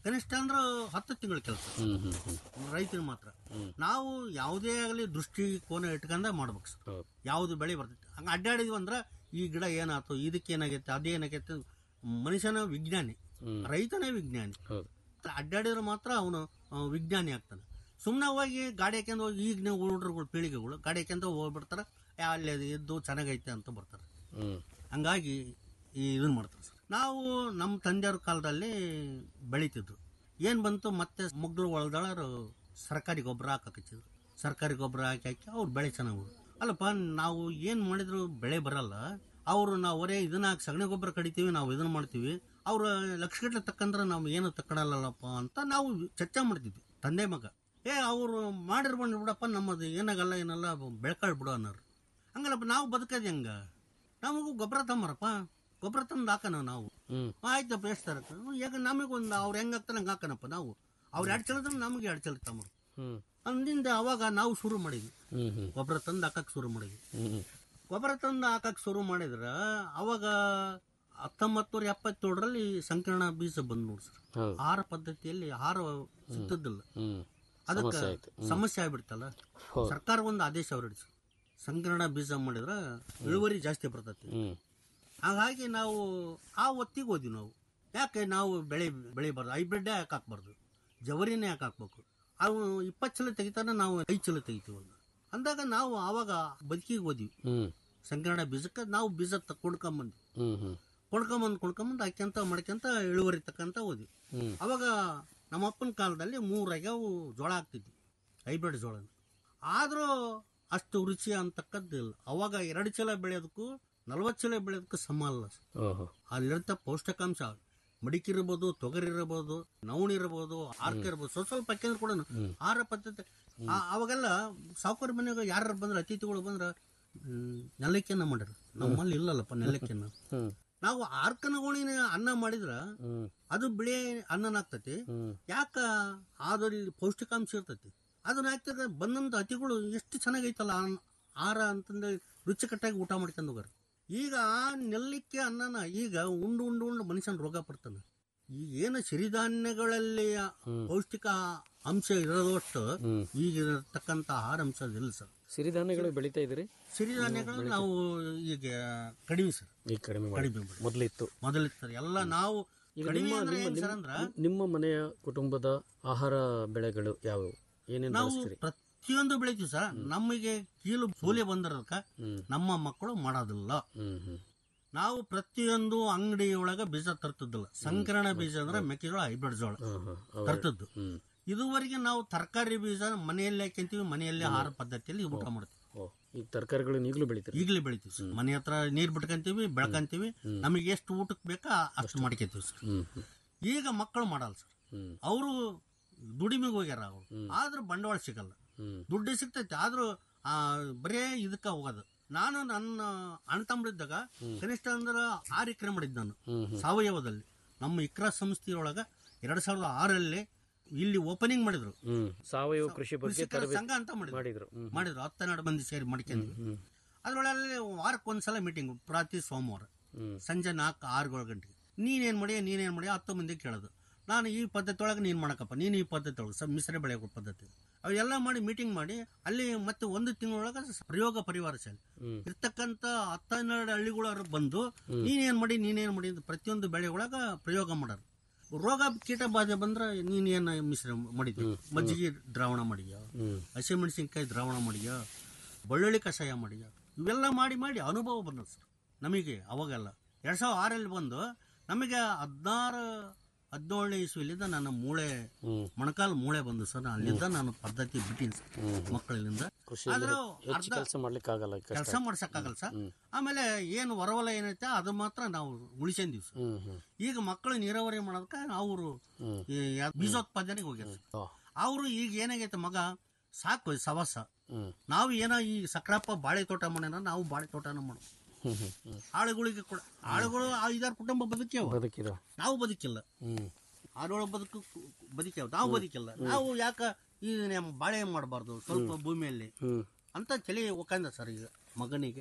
[SPEAKER 11] ಕನಿಷ್ಠ ಅಂದ್ರೆ ಹತ್ತು ತಿಂಗಳ ಕೆಲಸ
[SPEAKER 10] ಹ್ಮ್ ಹ್ಮ್ ಹ್ಮ್
[SPEAKER 11] ರೈತನ ಮಾತ್ರ ನಾವು ಯಾವುದೇ ಆಗಲಿ ದೃಷ್ಟಿ ಕೋನ ಇಟ್ಕೊಂಡ ಮಾಡ್ಬೇಕು ಸರ್
[SPEAKER 10] ಹೌದು
[SPEAKER 11] ಯಾವುದು ಬೆಳೆ ಬರ್ತೈತೆ ಹಂಗೆ ಅಡ್ಡಾಡಿದ್ವಿ ಅಂದ್ರೆ ಈ ಗಿಡ ಏನಾಯ್ತು ಇದಕ್ಕೆ ಏನಾಗೈತೆ ಅದೇನಾಗೈತೆ ಮನುಷ್ಯನ ವಿಜ್ಞಾನಿ
[SPEAKER 10] ಹ್ಮ್.
[SPEAKER 11] ರೈತನೇ ವಿಜ್ಞಾನಿ
[SPEAKER 10] ಹೌದು
[SPEAKER 11] ಅಡ್ಡಾಡಿದ್ರೆ ಮಾತ್ರ ಅವನು ವಿಜ್ಞಾನಿ ಆಗ್ತಾನೆ ಸುಮ್ಮನೆ ಹೋಗಿ ಗಾಡಿ ಹಾಕ್ಯಂದು ಹೋಗಿ ಈಗಿನ ಹುಡುಗರುಗಳು ಪೀಳಿಗೆಗಳು ಗಾಡಿ ಹಾಕ್ಯಂದು ಹೋಗ್ಬಿಡ್ತಾರೆ ಏ, ಅಲ್ಲಿ ಅದು ಎದ್ದು ಚೆನ್ನಾಗೈತೆ ಅಂತ ಬರ್ತಾರೆ
[SPEAKER 10] ಹ್ಮ್
[SPEAKER 11] ಹಂಗಾಗಿ ಈ ಇದನ್ನ ಮಾಡ್ತಾರೆ ಸರ್ ನಾವು ನಮ್ಮ ತಂದೆಯವ್ರ ಕಾಲದಲ್ಲಿ ಬೆಳಿತಿದ್ರು ಏನು ಬಂತು ಮತ್ತೆ ಮುಗ್ಳು ಒಳದಳರು ಸರ್ಕಾರಿ ಗೊಬ್ಬರ ಹಾಕತ್ತಿದ್ರು ಸರ್ಕಾರಿ ಗೊಬ್ಬರ ಹಾಕಿ ಹಾಕಿ ಅವ್ರು ಬೆಳೆ ಚೆನ್ನಾಗಿ ಹೋದ್ರು. ಅಲ್ಲಪ್ಪ ನಾವು ಏನು ಮಾಡಿದ್ರು ಬೆಳೆ ಬರಲ್ಲ ಅವರು ನಾವು ಒರೇ ಇದನ್ನ ಹಾಕಿ ಸಗಣಿ ಗೊಬ್ಬರ ಕಡಿತೀವಿ ನಾವು ಇದನ್ನ ಮಾಡ್ತೀವಿ ಅವ್ರ ಲಕ್ಷಗಟ್ಟಲೆ ತಕ್ಕಂದ್ರೆ ನಾವು ಏನು ತಕ್ಕಳಲ್ಲಪ್ಪ ಅಂತ ನಾವು ಚರ್ಚೆ ಮಾಡ್ತಿದ್ವಿ ತಂದೆ ಮಗ ಏ ಅವರು ಮಾಡಿರ್ಬಂಡು ಬಿಡಪ್ಪ ನಮ್ಮದು ಏನಾಗಲ್ಲ ಏನಲ್ಲ ಬೆಳ್ಕಾಳ್ ಬಿಡು ಅನ್ನೋರು ಹಂಗಲ್ಲಪ್ಪ ನಾವು ಬದುಕೋದು ಹೆಂಗ ನಮಗೂ ಗೊಬ್ಬರ ತಂಬರಪ್ಪ ಗೊಬ್ಬರ ತಂದು ಹಾಕೋಣ ನಾವು
[SPEAKER 10] ಹ್ಮ್
[SPEAKER 11] ಆಯ್ತಪ್ಪ ಎಷ್ಟು ತರಕ ಈಗ ನಮಗೊಂದು ಅವ್ರು ಹೆಂಗ್ ಹಾಕ್ತಾನೆ ಹಂಗೆ ಹಾಕೋಣಪ್ಪ ನಾವು ಅವ್ರು ಎರಡು ಚಲದ್ರೆ ನಮಗೆ ಎರಡು ಚಲ ತಮ್ಮ
[SPEAKER 10] ಹ್ಮ್
[SPEAKER 11] ಅಂದಿಂದ ಅವಾಗ ನಾವು ಶುರು ಮಾಡಿದ್ವಿ
[SPEAKER 10] ಹ್ಮ್ ಹ್ಮ್
[SPEAKER 11] ಗೊಬ್ಬರ ತಂದು ಹಾಕಕ್ಕೆ ಶುರು ಮಾಡಿದ್ವಿ
[SPEAKER 10] ಹ್ಮ್
[SPEAKER 11] ಗೊಬ್ಬರ ತಂದು ಹಾಕಕ್ಕೆ ಶುರು ಮಾಡಿದ್ರೆ ಅವಾಗ ಹತ್ತೊಂಬತ್ತು ನೂರ ಎಪ್ಪತ್ತೇಳರಲ್ಲಿ ಸಂಕೀರ್ಣ ಬೀಜ ಬಂದ್ ನೋಡಿ ಸರ್
[SPEAKER 10] ಹೌದು
[SPEAKER 11] ಆಹಾರ ಪದ್ಧತಿಯಲ್ಲಿ ಆಹಾರ ಸಿಗ್ತದಿಲ್ಲ
[SPEAKER 10] ಹ್ಮ್
[SPEAKER 11] ಅದಕ್ಕೆ
[SPEAKER 10] ಸಮಸ್ಯೆ ಆಯ್ತು ಹ್ಮ್.
[SPEAKER 11] ಸಮಸ್ಯೆ ಆಗ್ಬಿಡ್ತಲ್ಲ
[SPEAKER 10] ಹೌದು.
[SPEAKER 11] ಸರ್ಕಾರ ಒಂದು ಆದೇಶ ಹೊರಡಿಸಿ ಸಂಕೀರ್ಣ ಬೀಜ ಮಾಡಿದ್ರೆ ಇಳುವರಿ ಜಾಸ್ತಿ ಬರ್ತೈತಿ
[SPEAKER 10] ಹ್ಮ್
[SPEAKER 11] ಹಾಗಾಗಿ ನಾವು ಆ ಒತ್ತಿಗೆ ಹೋದ್ವಿ ನಾವು ಯಾಕೆ ನಾವು ಬೆಳೆ ಬೆಳಿಬಾರ್ದು ಹೈಬ್ರಿಡ್ಡೇ ಯಾಕೆ ಹಾಕ್ಬಾರ್ದು ಜವರಿನೇ ಯಾಕೆ ಹಾಕ್ಬೇಕು ಅವು ಇಪ್ಪತ್ತು ಚಲ ತೆಗಿತಾನೆ ನಾವು ಐದು ಚಲ ತೆಗಿತೀವಲ್ಲ ಅಂದಾಗ ನಾವು ಆವಾಗ ಬದುಕಿಗೆ ಹೋದ್ವಿ
[SPEAKER 10] ಹ್ಮ್
[SPEAKER 11] ಸಂಕೀರ್ಣ ಬೀಜಕ್ಕೆ ನಾವು ಬೀಜ ತ ಕೊಂಡ್ಕೊಂಬಂದ್ವಿ
[SPEAKER 10] ಹ್ಮ್ ಹ್ಮ್
[SPEAKER 11] ಕೊಂಡ್ಕೊಂಬಂದು ಕೊಂಡ್ಕೊಂಬಂದು ಹಾಕ್ಯಂತ ಮಾಡ್ಕೊಂತ ಇಳುವರಿ ತಕ್ಕಂತ ಹೋದ್ವಿ
[SPEAKER 10] ಹ್ಮ್
[SPEAKER 11] ಅವಾಗ ನಮ್ಮ ಅಪ್ಪನ ಕಾಲದಲ್ಲಿ ಮೂರಾಗ್ಯಾವು ಜೋಳ ಹಾಕ್ತಿದ್ವಿ ಹೈಬ್ರಿಡ್ ಜೋಳ ಆದರೂ ಅಷ್ಟು ರುಚಿ ಅಂತಕ್ಕದ್ದಿಲ್ಲ ಅವಾಗ ಎರಡು ಚಲ ಬೆಳೆಯೋದಕ್ಕೂ ನಲ್ವತ್ತು ಚಲ ಬೆಳೆಯೋದಕ್ಕೂ ಸಮ ಅಲ್ಲ
[SPEAKER 10] ಓಹೋ
[SPEAKER 11] ಅಲ್ಲಿರಂತ ಪೌಷ್ಟಿಕಾಂಶ ಮಡಿಕಿರ್ಬೋದು ತೊಗರಿರ್ಬೋದು ನವಣಿರ್ಬೋದು ಆರ್ಕ ಇರ್ಬೋದು ಸ್ವಲ್ಪ ಸ್ವಲ್ಪ ಹಾಕಿದ್ರು ಕೂಡ ಆಹಾರ ಪದ್ಧತಿ ಆ- ಅವಾಗೆಲ್ಲ ಸಾವುಕಾರ ಮನೆಯಾಗ ಯಾರು ಬಂದ್ರೆ ಅತಿಥಿಗಳು ಬಂದ್ರೆ ಹ್ಮ್, ನೆಲಕ್ಕಿಯನ್ನ ಮಾಡ್ಯಾರ ನಮ್ಮಲ್ಲಿ ಇಲ್ಲಲ್ಲಪ್ಪ ನೆಲಕ್ಕಿಯನ್ನ
[SPEAKER 10] ಹ್ಮ್
[SPEAKER 11] ನಾವು ಆರ್ಕನ ಗೋಣಿನ ಅನ್ನ ಮಾಡಿದ್ರ
[SPEAKER 10] ಹ್ಮ್
[SPEAKER 11] ಅದು ಬಿಳಿ ಅನ್ನನಾಗ್ತತಿ
[SPEAKER 10] ಹ್ಮ್
[SPEAKER 11] ಯಾಕ ಅದ್ರಲ್ಲಿ ಪೌಷ್ಟಿಕಾಂಶ ಇರ್ತೈತಿ ಅದನ್ನ ಹಾಕ್ತಿದ್ರೆ ಬಂದಂತ ಅತಿಗಳು ಎಷ್ಟು ಚೆನ್ನಾಗೈತಲ್ಲ ಆ- ಆಹಾರ ಅಂತಂದ್ರೆ ರುಚಿಕಟ್ಟಾಗಿ ಊಟ ಮಾಡ್ಕೊಂಡು ಹೋಗಾರ ಈಗ ಆ ನೆಲ್ಲಿಕ್ಕೆ ಅನ್ನನ ಈಗ ಉಂಡು ಉಂಡು ಉಂಡು ಮನುಷ್ಯನ ರೋಗ ಬರ್ತಾನೆ ಈಗ ಏನು ಸಿರಿಧಾನ್ಯಗಳಲ್ಲಿ ಪೌಷ್ಟಿಕ ಅಂಶ ಇರೋದಷ್ಟು
[SPEAKER 10] ಹ್ಮ್.
[SPEAKER 11] ಈಗ ಇರತಕ್ಕಂತ ಆಹಾರ ಅಂಶ ಇಲ್ಲ ಸರ್
[SPEAKER 10] ಸಿರಿಧಾನ್ಯಗಳು ಬೆಳಿತಾ ಇದ್ರಿ
[SPEAKER 11] ಸಿರಿಧಾನ್ಯಗಳು ನಾವು ಈಗ ಕಡಿಮೆ ಸರ್
[SPEAKER 10] ಈಗ ಕಡಿಮೆ ಮಾಡಿ
[SPEAKER 11] ಕಡಿಮೆ ಮಾಡಿ.
[SPEAKER 10] ಮೊದಲಿತ್ತು
[SPEAKER 11] ಮೊದಲಿತ್ತು ಸರ್ ಎಲ್ಲ ನಾವು
[SPEAKER 10] ಈಗ
[SPEAKER 11] ಕಡಿಮೆ
[SPEAKER 10] ನಿಮ್ಮ
[SPEAKER 11] ಅಂದ್ರೆ
[SPEAKER 10] ನಿಮ್ಮ
[SPEAKER 11] ಏನ್ ಸರ್
[SPEAKER 10] ನಿಮ್ಮ-
[SPEAKER 11] ಅಂದ್ರ
[SPEAKER 10] ನಿಮ್ಮ ಮನೆಯ ಕುಟುಂಬದ ಆಹಾರ ಬೆಳೆಗಳು ಯಾವುವು ಏನೇನು
[SPEAKER 11] ನಾವು
[SPEAKER 10] ಬಳಸ್ತೀರಿ
[SPEAKER 11] ಪ್ರತಿಯೊಂದು ಬೆಳಿತೀವಿ ಸರ್ ನಮಗೆ ಕೀಲು ಸೂಲೆ ಬಂದಿರೋದಕ್ಕ
[SPEAKER 10] ಹ್ಮ್
[SPEAKER 11] ನಮ್ಮ ಮಕ್ಕಳು ಮಾಡೋದಿಲ್ಲ
[SPEAKER 10] ಹ್ಮ್ ಹ್ಮ್
[SPEAKER 11] ನಾವು ಪ್ರತಿಯೊಂದು ಅಂಗಡಿ ಒಳಗ ಬೀಜ ತರ್ತಿದ್ದಿಲ್ಲ ಸಂಕರಣ ಬೀಜ ಅಂದ್ರೆ ಮೆಕ್ಕೆಜೋಳ ಹೈಬ್ರಿಡ್ ಜೋಳ
[SPEAKER 10] ಹಾ ಹಾ ಅವು-
[SPEAKER 11] ತರ್ತಿದ್ದು
[SPEAKER 10] ಹ್ಮ್
[SPEAKER 11] ಇದುವರೆಗೆ ನಾವು ತರಕಾರಿ ಬೀಜ ಮನೆಯಲ್ಲೇ ಹಾಕ್ಯಂತೀವಿ ಮನೆಯಲ್ಲೇ ಆಹಾರ ಪದ್ಧತಿಯಲ್ಲಿ ಊಟ ಮಾಡ್ತೀವಿ
[SPEAKER 10] ಓ ಈಗ ತರಕಾರಿಗಳನ್ನ ಈಗಲೂ ಬೆಳಿತೀರಿ
[SPEAKER 11] ಈಗಲೇ ಬೆಳಿತೀವಿ ಸರ್ ಮನೆ ಹತ್ರ ನೀರ್ ಬಿಟ್ಕಂತೀವಿ ಬೆಳ್ಕಂತೀವಿ ನಮಗೆ ಎಷ್ಟು ಊಟಕ್ಕೆ ಬೇಕಾ ಅಷ್ಟು ಮಾಡ್ಕೊತೀವಿ ಸರ್
[SPEAKER 10] ಹ್ಮ್ ಹ್ಮ್
[SPEAKER 11] ಈಗ ಮಕ್ಕಳು ಮಾಡಲ್ಲ ಸರ್
[SPEAKER 10] ಹ್ಮ್
[SPEAKER 11] ಅವರು ದುಡಿಮೆಗೆ ಹೋಗ್ಯಾರ ಅವರು ಆದ್ರೂ ಬಂಡವಾಳ ಸಿಗಲ್ಲ
[SPEAKER 10] ಹ್ಮ್
[SPEAKER 11] ದುಡ್ಡು ಸಿಗ್ತೈತೆ ಆದ್ರೂ ಆ, ಬರೇ ಇದಕ್ಕ ಹೋಗೋದು ನಾನು ನನ್ನ ಅಣ್ಣ ತಮ್ಮಳಿದ್ದಾಗ ಕನಿಷ್ಠ ಅಂದ್ರೆ ಆರು ಎಕರೆ ಮಾಡಿದ್ದು ನಾನು
[SPEAKER 10] ಹ್ಮ್ ಹ್ಮ್
[SPEAKER 11] ಸಾವಯವದಲ್ಲಿ ನಮ್ಮ ಇಕ್ರಾ ಸಂಸ್ಥೆಯೊಳಗ ಎರಡ್ ಸಾವಿರದ ಆರಲ್ಲಿ ಇಲ್ಲಿ ಓಪನಿಂಗ್ ಮಾಡಿದ್ರು
[SPEAKER 10] ಹ್ಮ್ ಸಾವಯವ ಕೃಷಿ ಬಗ್ಗೆ
[SPEAKER 11] ಕೃಷಿಕರ
[SPEAKER 10] ತರಬೇತಿ
[SPEAKER 11] ಸಂಘ ಅಂತ ಮಾಡಿದ್ರು
[SPEAKER 10] ಮಾಡಿದ್ರು ಹ್ಮ್
[SPEAKER 11] ಮಾಡಿದ್ರು ಹತ್ತೆರಡು ಮಂದಿ ಸೇರಿ ಮಾಡ್ಕೊಂಡ್ವಿ
[SPEAKER 10] ಹ್ಮ್
[SPEAKER 11] ಅದ್ರೊಳಗೆ ವಾರಕ್ಕೆ ಒಂದ್ಸಲ ಮೀಟಿಂಗ್ ಪ್ರತಿ ಸೋಮವಾರ
[SPEAKER 10] ಹ್ಮ್
[SPEAKER 11] ಸಂಜೆ ನಾಲ್ಕು ಆರು ಏಳು ಗಂಟೆಗೆ ನೀನೇನ್ ಮಾಡಿ ನೀನೇನ್ ಮಾಡಿ ಹತ್ತು ಮಂದಿ ಕೇಳೋದು ನಾನು ಈ ಪದ್ಧತಿ ಒಳಗೆ ನೀನು ಮಾಡಕಪ್ಪ ನೀನು ಈ ಪದ್ಧತಿ ಒಳಗೆ ಸ ಮಿಶ್ರ ಬೆಳೆ ಪದ್ಧತಿ ಅವೆಲ್ಲ ಮಾಡಿ ಮೀಟಿಂಗ್ ಮಾಡಿ ಅಲ್ಲಿ ಮತ್ತೆ ಒಂದು ತಿಂಗಳೊಳಗೆ ಪ್ರಯೋಗ ಪರಿವಾರ ಶಾಲೆ
[SPEAKER 10] ಹ್ಮ್
[SPEAKER 11] ಇರ್ತಕ್ಕಂಥ ಹತ್ತೆರಡು ಹಳ್ಳಿಗಳವ್ರು ಬಂದು ನೀನೇನ್ ಮಾಡಿ ನೀನೇನ್ ಮಾಡಿ ಅಂತ ಪ್ರತಿಯೊಂದು ಬೆಳೆ ಒಳಗ ಪ್ರಯೋಗ ಮಾಡೋರು ರೋಗ ಕೀಟ ಬಾಧೆ ಬಂದ್ರೆ ನೀನೇನು ಮಿಶ್ರ ಮಾಡಿದ್ವಿ ಮಜ್ಜಿಗೆ ದ್ರಾವಣ ಮಾಡಿದ್ಯಾ
[SPEAKER 10] ಹ್ಮ್
[SPEAKER 11] ಹಸಿಮೆಣಸಿನ್ಕಾಯಿ ದ್ರಾವಣ ಮಾಡಿದ್ಯಾ ಬೆಳ್ಳುಳ್ಳಿ ಕಷಾಯ ಮಾಡಿದ್ಯಾ ಇವೆಲ್ಲ ಮಾಡಿ ಮಾಡಿ ಅನುಭವ ಬಂದದ್ದು ಸರ್ ನಮಗೆ ಅವಾಗೆಲ್ಲ ಎರಡ್ ಸಾವಿರದ ಆರಲ್ಲಿ ಬಂದು ನಮಗೆ ಹದಿನಾರು ಹದಿನೇಳನೇ ಇಸ್ವಿಲಿಂದ ನನ್ನ ಮೂಳೆ
[SPEAKER 10] ಹ್ಮ್
[SPEAKER 11] ಮೊಣಕಾಲು ಮೂಳೆ ಬಂದು ಸರ್ ಅಲ್ಲಿಂದ ನಾನು ಪದ್ಧತಿ ಬಿಟ್ಟಿನಿ ಸರ್ ಮಕ್ಕಳಿಂದ
[SPEAKER 10] ಕೃಷಿಯಲ್ಲಿ
[SPEAKER 11] ಆದ್ರೂ
[SPEAKER 10] ಹೆಚ್ಚು
[SPEAKER 11] ಅರ್ಧ
[SPEAKER 10] ಕೆಲಸ ಮಾಡ್ಲಿಕ್ಕೆ ಆಗಲ್ಲ ಕಷ್ಟ
[SPEAKER 11] ಕೆಲಸ ಮಾಡ್ಸಕ್ಕಾಗಲ್ಲ ಸರ್ ಆಮೇಲೆ ಏನು ಹೊರವಲ ಏನೈತೆ ಅದು ಮಾತ್ರ ನಾವು ಉಳಿಸ್ಕೊಂಡೀವಿ ಸರ್
[SPEAKER 10] ಹ್ಮ್ ಹ್ಮ್
[SPEAKER 11] ಈಗ ಮಕ್ಕಳು ನೀರಾವರಿ ಮಾಡೋದಕ್ಕೆ ಅವರು
[SPEAKER 10] ಹ್ಮ್.
[SPEAKER 11] ಬೀಜೋತ್ಪಾದನೆಗೆ ಹೋಗ್ಯಾರ ಸರ್
[SPEAKER 10] ಓ,
[SPEAKER 11] ಅವರು ಈಗ ಏನಾಗೈತೆ ಮಗ ಸಾಕು ಈ ಸವಾಸ
[SPEAKER 10] ಹ್ಮ್
[SPEAKER 11] ನಾವು ಏನೋ ಈ ಸಕ್ರಪ್ಪ ಬಾಳೆ ತೋಟ ಮಾಡ್ಯಾನ ನಾವು ಬಾಳೆ ತೋಟನ ಮಾಡು
[SPEAKER 10] ಹ್ಮ್ ಹ್ಮ್ ಹ್ಮ್
[SPEAKER 11] ಆಳುಗಳಿಗೆ ಕೂಡ ಆಳುಗಳು ಐದಾರು ಕುಟುಂಬ ಬದುಕ್ಯಾವ
[SPEAKER 10] ಬದುಕಿದ
[SPEAKER 11] ನಾವು ಬದುಕಿಲ್ಲ
[SPEAKER 10] ಹ್ಮ್
[SPEAKER 11] ಆಳುಗಳ ಬದುಕು ಬದುಕ್ಯಾವ ನಾವು ಬದುಕಿಲ್ಲ ನಾವು ಯಾಕ ಈ ನಮ್ಮ ಬಾಳೆ ಮಾಡಬಾರ್ದು ಸ್ವಲ್ಪ ಭೂಮಿಯಲ್ಲಿ
[SPEAKER 10] ಹ್ಮ್
[SPEAKER 11] ಅಂತ ತಲೆ ಒಕ್ಕಂದ ಸರ್ ಈಗ ಮಗನಿಗೆ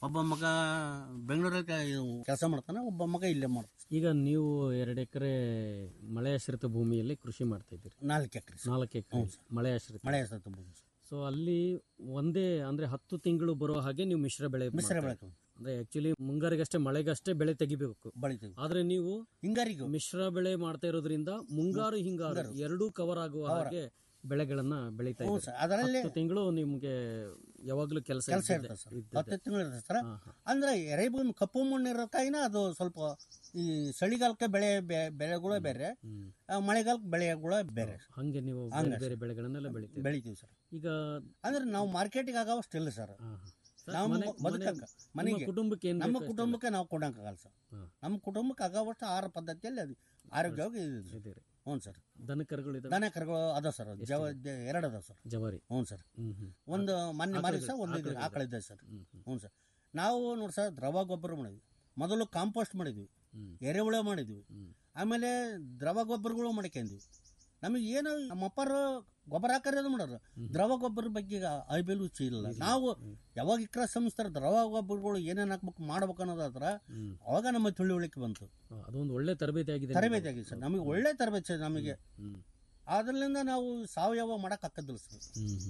[SPEAKER 11] ಒಬ್ಬ ಮಗ ಬೆಂಗಳೂರಲ್ಲಿ ಕೆಲಸ ಮಾಡ್ತಾನೆ ಒಬ್ಬ ಮಗ ಇಲ್ಲೇ ಮಾಡ್ತಾನೆ
[SPEAKER 10] ಈಗ ನೀವು ಎರಡು ಎಕರೆ ಮಳೆ ಆಶ್ರಿತ ಭೂಮಿಯಲ್ಲಿ ಕೃಷಿ ಮಾಡ್ತಾ ಇದ್ದೀರಿ
[SPEAKER 11] ನಾಲ್ಕು ಎಕರೆ
[SPEAKER 10] ನಾಲ್ಕು ಎಕರೆ
[SPEAKER 11] ಹ್ಞೂ ಸರ್.
[SPEAKER 10] ಮಳೆ ಆಶ್ರಿತ
[SPEAKER 11] ಮಳೆ ಆಶ್ರಿತ ಭೂಮಿ ಸರ್.
[SPEAKER 10] ಸೊ ಅಲ್ಲಿ ಒಂದೇ ಅಂದ್ರೆ ಹತ್ತು ತಿಂಗಳು ಬರೋ ಹಾಗೆ ನೀವು ಮಿಶ್ರ ಬೆಳೆ
[SPEAKER 11] ಮಿಶ್ರ
[SPEAKER 10] ಮಾಡ್ತಾ
[SPEAKER 11] ಬೆಳೆ
[SPEAKER 10] ಇದ್ದೀರಿ. ಅಂದ್ರೆ ಆಕ್ಚುಲಿ ಮುಂಗಾರಿಗಷ್ಟೇ ಮಳೆಗಷ್ಟೇ ಬೆಳೆ ತೆಗಿಬೇಕು
[SPEAKER 11] ಬೆಳಿತೀವಿ
[SPEAKER 10] ಆದ್ರೆ ನೀವು
[SPEAKER 11] ಹಿಂಗಾರಿಗೂ
[SPEAKER 10] ಮಿಶ್ರ ಬೆಳೆ ಮಾಡ್ತಾ ಇರೋದ್ರಿಂದ ಮುಂಗಾರು ಹಿಂಗಾರು ಎರಡೂ ಕವರ್ ಆಗುವ
[SPEAKER 11] Cover.
[SPEAKER 10] ಹಾಗೆ ಬೆಳೆಗಳನ್ನ ಬೆಳೀತಾ
[SPEAKER 11] ಹ್ಞೂ
[SPEAKER 10] ಇದ್ದೀರಿ.
[SPEAKER 11] ಸರ್, ಅದರಲ್ಲಿ
[SPEAKER 10] ಹತ್ತು ತಿಂಗಳು ನಿಮ್ಗೆ ಯಾವಾಗ್ಲೂ ಕೆಲಸ
[SPEAKER 11] ಕೆಲಸ ಇರ್ತದೆ ಸರ್ ಹತ್ತು ತಿಂಗಳು ಇರ್ತದೆ ಸರ್ ಅಂದ್ರೆ ಎರೆಭೂಮಿ ಕಪ್ಪು ಮಣ್ಣು ಇರೋ ಕಾಯಿನ ಅದು ಸ್ವಲ್ಪ ಈ ಚಳಿಗಾಲಕ್ಕೆ ಬೆಳೆ ಬೆ- ಬೆಳೆಗಳು ಬೇರೆ ಆ, ಮಳೆಗಾಲಕ್ಕೆ ಬೆಳೆಗಳು ಬೇರೆ
[SPEAKER 10] ಹಂಗೆ ನೀವು ಬೇರೆ
[SPEAKER 11] ಹಂಗೆ
[SPEAKER 10] ಬೇರೆ
[SPEAKER 11] ಸರ್.
[SPEAKER 10] ಬೆಳೆಗಳನ್ನೆಲ್ಲ ಬೆಳಿತೀರಿ
[SPEAKER 11] ಬೆಳಿತೀವಿ ಸರ್
[SPEAKER 10] ಈಗ
[SPEAKER 11] ಅಂದ್ರೆ ನಾವು ಮಾರ್ಕೆಟಿಗೆ ಆಗೋವಷ್ಟು ಇಲ್ಲ ಸರ್
[SPEAKER 10] ಸರ್,
[SPEAKER 11] ನಾವು
[SPEAKER 10] ಮನೆ-
[SPEAKER 11] ಬದುಕಕ್ಕ
[SPEAKER 10] ಮನೆ-
[SPEAKER 11] ಮನೆಗೆ
[SPEAKER 10] ನಿಮ್ಮ ಕುಟುಂಬಕ್ಕೆ ಏನ್
[SPEAKER 11] ನಮ್ಮ
[SPEAKER 10] ಬೇಕೋ ಅಷ್ಟೆಲ್ಲ?
[SPEAKER 11] ಕುಟುಂಬಕ್ಕೆ ನಾವು ಕೊಡಂಕಾಗಲ್ಲ ಸರ್
[SPEAKER 10] ಹಾ.
[SPEAKER 11] ನಮ್ಮ ಕುಟುಂಬಕ್ಕೆ ಆಗೋವಷ್ಟು ಆಹಾರ ಪದ್ಧತಿಯಲ್ಲಿ ಅದು ಆರೋಗ್ಯವಾಗಿ ಇದೆ
[SPEAKER 10] ಇದೀರಿ.
[SPEAKER 11] ಹ್ಞೂ ಸರ್
[SPEAKER 10] ದನ ಕರುಗಳು ಇದಾವೆ?
[SPEAKER 11] ದನ ಕರುಗಳು ಅದ ಸರ್
[SPEAKER 10] ಎಷ್ಟು
[SPEAKER 11] ಜವ
[SPEAKER 10] ಇದೆ?
[SPEAKER 11] ಜ- ಎರಡು ಅದಾವ ಸರ್
[SPEAKER 10] ಜವಾರಿ
[SPEAKER 11] ಹ್ಞೂ ಸರ್
[SPEAKER 10] ಹ್ಮ್ ಹ್ಮ್.
[SPEAKER 11] ಒಂದು ಮೊನ್ನೆ
[SPEAKER 10] ಆಕಳು
[SPEAKER 11] ಮಾರಿ
[SPEAKER 10] ಇದೆ,
[SPEAKER 11] ಸರ್ ಒಂದು
[SPEAKER 10] ಆಕಳು ಇದೆ.
[SPEAKER 11] ಆಕಳ ಇದೆ ಸರ್ ಹ್ಞೂ ಸರ್ ನಾವು ನೋಡಿ ಸರ್ ದ್ರವ ಗೊಬ್ಬರ ಮಾಡಿದ್ವಿ ಮೊದಲು ಕಾಂಪೋಸ್ಟ್ ಮಾಡಿದ್ವಿ ಎರೆಹುಳ ಮಾಡಿದ್ವಿ ಆಮೇಲೆ ದ್ರವ ಗೊಬ್ಬರಗಳು ಮಾಡ್ಕೊಂಡ್ವಿ ನಮಗೆ ಏನು ನಮ್ಮ ಅಪ್ಪರು ಗೊಬ್ಬರ ಹಾಕರೋದು ಮಾಡೋರು ದ್ರವ ಗೊಬ್ಬರ ಬಗ್ಗೆ ಐಬೇಲು ಇಲ್ಲ ನಾವು ಯಾವಾಗ ಇಕ್ರ ಸಂಸ್ಥೆ ದ್ರವ ಗೊಬ್ಬರಗಳು ಏನೇನು ಹಾಕ್ಬೇಕು ಮಾಡ್ಬೇಕು ಅನ್ನೋದಾದ್ರ ಅವಾಗ ನಮ್ಮ ತಿಳುವಳಿಕೆ ಬಂತು
[SPEAKER 10] ಆ, ಅದೊಂದು ಒಳ್ಳೆ ತರಬೇತಿ ಆಗಿದೆ
[SPEAKER 11] ತರಬೇತಿ ಆಗಿದೆ ಸರ್ ನಮಗೆ ಒಳ್ಳೆ ತರಬೇತಿ ಸರ್ ನಮಗೆ ಅದರಿಂದ ನಾವು ಸಾವಯವ ಮಾಡಕ್ ಹಾಕದಿಲ್ಲ ಸರ್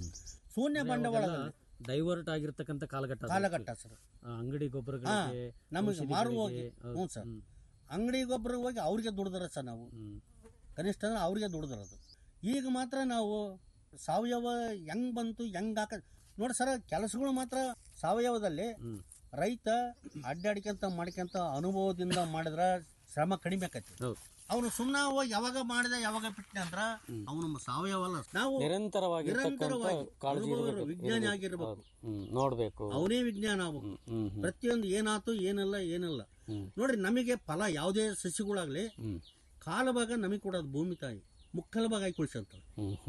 [SPEAKER 11] ಶೂನ್ಯ ಬಂಡವಾಳದಲ್ಲಿ
[SPEAKER 10] ಡೈವರ್ಟ್ ಆಗಿರ್ತಕ್ಕಂಥ ಕಾಲಘಟ್ಟ ಅದು
[SPEAKER 11] ಕಾಲಘಟ್ಟ
[SPEAKER 10] actually.
[SPEAKER 11] ಸರ್
[SPEAKER 10] ಆ, ಅಂಗಡಿ ಗೊಬ್ಬರಗಳಿಗೆ
[SPEAKER 11] ನಮಗೆ
[SPEAKER 10] ಔಷಧಿಗಳಿಗೆ,
[SPEAKER 11] ಮಾರು ಹೋಗಿ
[SPEAKER 10] ಹೌದು.
[SPEAKER 11] ಹ್ಞೂ ಸರ್ ಅಂಗಡಿ ಗೊಬ್ಬರ ಹೋಗಿ ಅವ್ರಿಗೆ ದುಡ್ದಾರ ಸರ್ ನಾವು ಕನಿಷ್ಠ ಅಂದ್ರೆ ಅವ್ರಿಗೆ ದುಡ್ದಿರೋದು ಈಗ ಮಾತ್ರ ನಾವು ಸಾವಯವ ಹೆಂಗ್ ಬಂತು ಹೆಂಗ್ ಹಾಕ ನೋಡಿ ಸರ್ ಕೆಲಸಗಳು ಮಾತ್ರ ಸಾವಯವದಲ್ಲಿ ರೈತ ಅಡ್ಡಾಡ್ಕೊಂತ ಮಾಡ್ಕೊಂತ ಅನುಭವದಿಂದ ಮಾಡಿದ್ರ ಶ್ರಮ ಕಡಿಮೆ ಆಕತಿ ಅವನು ಸುಮ್ಮನೆ ಯಾವಾಗ ಮಾಡಿದ ಯಾವಾಗ ಬಿಟ್ಟನೆ ಅಂದ್ರ ಅವನು ಸಾವಯವ ಅಲ್ಲ ನಾವು
[SPEAKER 10] ನಿರಂತರವಾಗಿರ್ತಕ್ಕಂಥ
[SPEAKER 11] ನಿರಂತರವಾಗಿ
[SPEAKER 10] ಕಾಳಜಿ
[SPEAKER 11] ಅನುಭವ
[SPEAKER 10] ಇರ್ಬೇಕು,
[SPEAKER 11] ವಿಜ್ಞಾನಿ
[SPEAKER 10] ಇರ್ಬೇಕು.
[SPEAKER 11] ಆಗಿರ್ಬೇಕು
[SPEAKER 10] ಹೌದು. ಹ್ಮ್, ನೋಡ್ಬೇಕು
[SPEAKER 11] ಅವನೇ ವಿಜ್ಞಾನ ಆಗ್ಬೇಕು
[SPEAKER 10] ಹ್ಮ್, ಹ್ಮ್.
[SPEAKER 11] ಪ್ರತಿಯೊಂದು ಏನಾತು ಏನಿಲ್ಲ ಏನಿಲ್ಲ ನೋಡ್ರಿ ನಮಗೆ ಫಲ ಯಾವುದೇ ಸಸಿಗಳಾಗ್ಲಿ ಕಾಲ ಭಾಗ ನಮಗೆ ಕೊಡೋದು ಭೂಮಿ ತಾಯಿ ಮುಕ್ಕಲ ಭಾಗ ಆಗಿ ಕುಳಿಸಂತ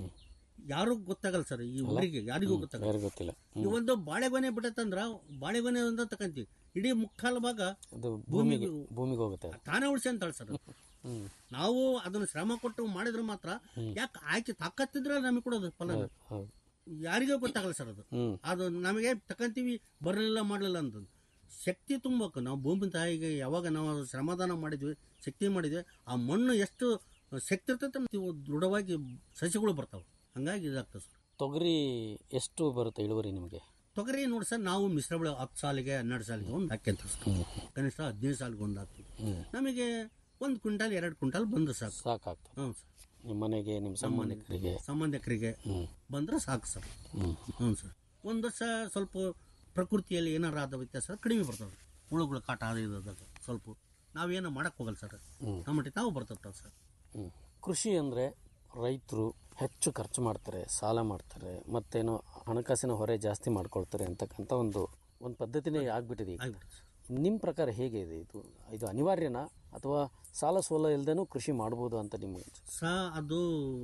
[SPEAKER 11] ಯಾರು ಗೊತ್ತಾಗಲ್ಲ ಸರ್ ಈ ಊರಿಗೆ ಯಾರಿಗೂ ಗೊತ್ತಾಗಲ್ಲ
[SPEAKER 10] ಯಾರಿಗೂ ಗೊತ್ತಿಲ್ಲ
[SPEAKER 11] ಈ ಒಂದು ಬಾಳೆಗೊನೆ ಬಿಟ್ಟಂದ್ರ ಬಾಳೆಗೊನೆ ಒಂದ ತಕಂತೀವಿ ಇಡೀ ಮುಕ್ಕಾಲು ಭಾಗ
[SPEAKER 10] ಅದು
[SPEAKER 11] ಭೂಮಿಗೆ
[SPEAKER 10] ಭೂಮಿಗೆ ಭೂಮಿಗೆ ಹೋಗುತ್ತೆ
[SPEAKER 11] ತಾನೇ ಉಳಿಸ್ಕೊಂತಾಳೆ ಸರ್
[SPEAKER 10] ಹ್ಮ್.
[SPEAKER 11] ನಾವು ಅದನ್ನ ಶ್ರಮ ಕೊಟ್ಟು ಮಾಡಿದ್ರೆ ಮಾತ್ರ ಯಾಕೆ ಆಯ್ಕೆ ತಾಕತ್ತಿದ್ರೆ ನಮಗೆ ಕೊಡೋದು ಫಲ
[SPEAKER 10] ಹೌದು.
[SPEAKER 11] ಯಾರಿಗೂ ಗೊತ್ತಾಗಲ್ಲ ಸರ್ ಅದು
[SPEAKER 10] ಹ್ಮ್.
[SPEAKER 11] ಅದು ನಮಗೆ ತಕಂತೀವಿ ಬರಲಿಲ್ಲ ಮಾಡಲಿಲ್ಲ ಅಂತ ಶಕ್ತಿ ತುಂಬಬೇಕು ನಾವು ಭೂಮಿ ತಾಯಿಗೆ ಯಾವಾಗ ನಾವು ಶ್ರಮದಾನ ಮಾಡಿದ್ವಿ ಶಕ್ತಿ ಮಾಡಿದ್ವಿ ಆ ಮಣ್ಣು ಎಷ್ಟು ಶಕ್ತಿ ಇರ್ತೈತೆ ನೀವು ದೃಢವಾಗಿ ಸಸಿಗಳು ಬರ್ತಾವೆ ಹಂಗಾಗಿ ಇದಾಗ್ತದೆ ಸರ್
[SPEAKER 10] ತೊಗರಿ ಎಷ್ಟು ಬರುತ್ತೆ ಇಳುವರಿ ನಿಮಗೆ
[SPEAKER 11] ತೊಗರಿ ನೋಡಿ ಸರ್ ನಾವು ಮಿಶ್ರ ಬೆಳೆ ಹತ್ತು ಸಾಲಿಗೆ ಹನ್ನೆರಡು ಸಾಲಿಗೆ ಒಂದು ಹಾಕ್ಯಂತ ಕನಿಷ್ಠ ಹದಿನೈದು ಸಾಲಿಗೆ ಒಂದು ಹಾಕ್ತೀವಿ ನಮಗೆ ಒಂದು ಕ್ವಿಂಟಾಲ್ ಎರಡು ಕ್ವಿಂಟಾಲ್ ಬಂದ್ರೆ ಸಾಕು
[SPEAKER 10] ಸಾಕಾಗ್ತದೆ
[SPEAKER 11] ಹ್ಞೂ ಸರ್
[SPEAKER 10] ನಿಮ್ಮ ಮನೆಗೆ ನಿಮ್ಮ ಸಂಬಂಧಿಕರಿಗೆ
[SPEAKER 11] ಸಂಬಂಧಿಕರಿಗೆ ಬಂದ್ರೆ ಸಾಕು ಸರ್ ಹ್ಞೂ ಸರ್ ಒಂದು ವರ್ಷ ಸ್ವಲ್ಪ ಪ್ರಕೃತಿಯಲ್ಲಿ ಏನಾರ ಆದ ವ್ಯತ್ಯಾಸ ಕಡಿಮೆ ಬರ್ತದೆ ಹುಳುಗಳು ಕಾಟ ಅದು ಇದು ಅದಾಗ ಸ್ವಲ್ಪ ನಾವೇನು ಮಾಡಕ್ ಹೋಗಲ್ಲ ಸರ್ ನಮ್ಮ ಮಟ್ಟಿಗೆ ನಾವು ಬರ್ತದೆ ಸರ್
[SPEAKER 10] ಹ್ಮ್. ಕೃಷಿ ಅಂದರೆ ರೈತರು ಹೆಚ್ಚು ಖರ್ಚು ಮಾಡ್ತಾರೆ ಸಾಲ ಮಾಡ್ತಾರೆ ಮತ್ತೇನೋ ಹಣಕಾಸಿನ ಹೊರೆ ಜಾಸ್ತಿ ಮಾಡ್ಕೊಳ್ತಾರೆ ಅಂತಕ್ಕಂಥ ಒಂದು ಒಂದು ಪದ್ಧತಿನೇ ಆಗ್ಬಿಟ್ಟಿದೆ ಈಗ ನಿಮ್ಮ ಪ್ರಕಾರ ಹೇಗೆ ಇದೆ ಇದು ಇದು ಅನಿವಾರ್ಯನಾ ಅಥವಾ ಸಾಲ ಸೋಲ ಇಲ್ದೇನೂ ಕೃಷಿ ಮಾಡ್ಬೋದು ಅಂತ ನಿಮಗೆ
[SPEAKER 11] ಸ ಅದು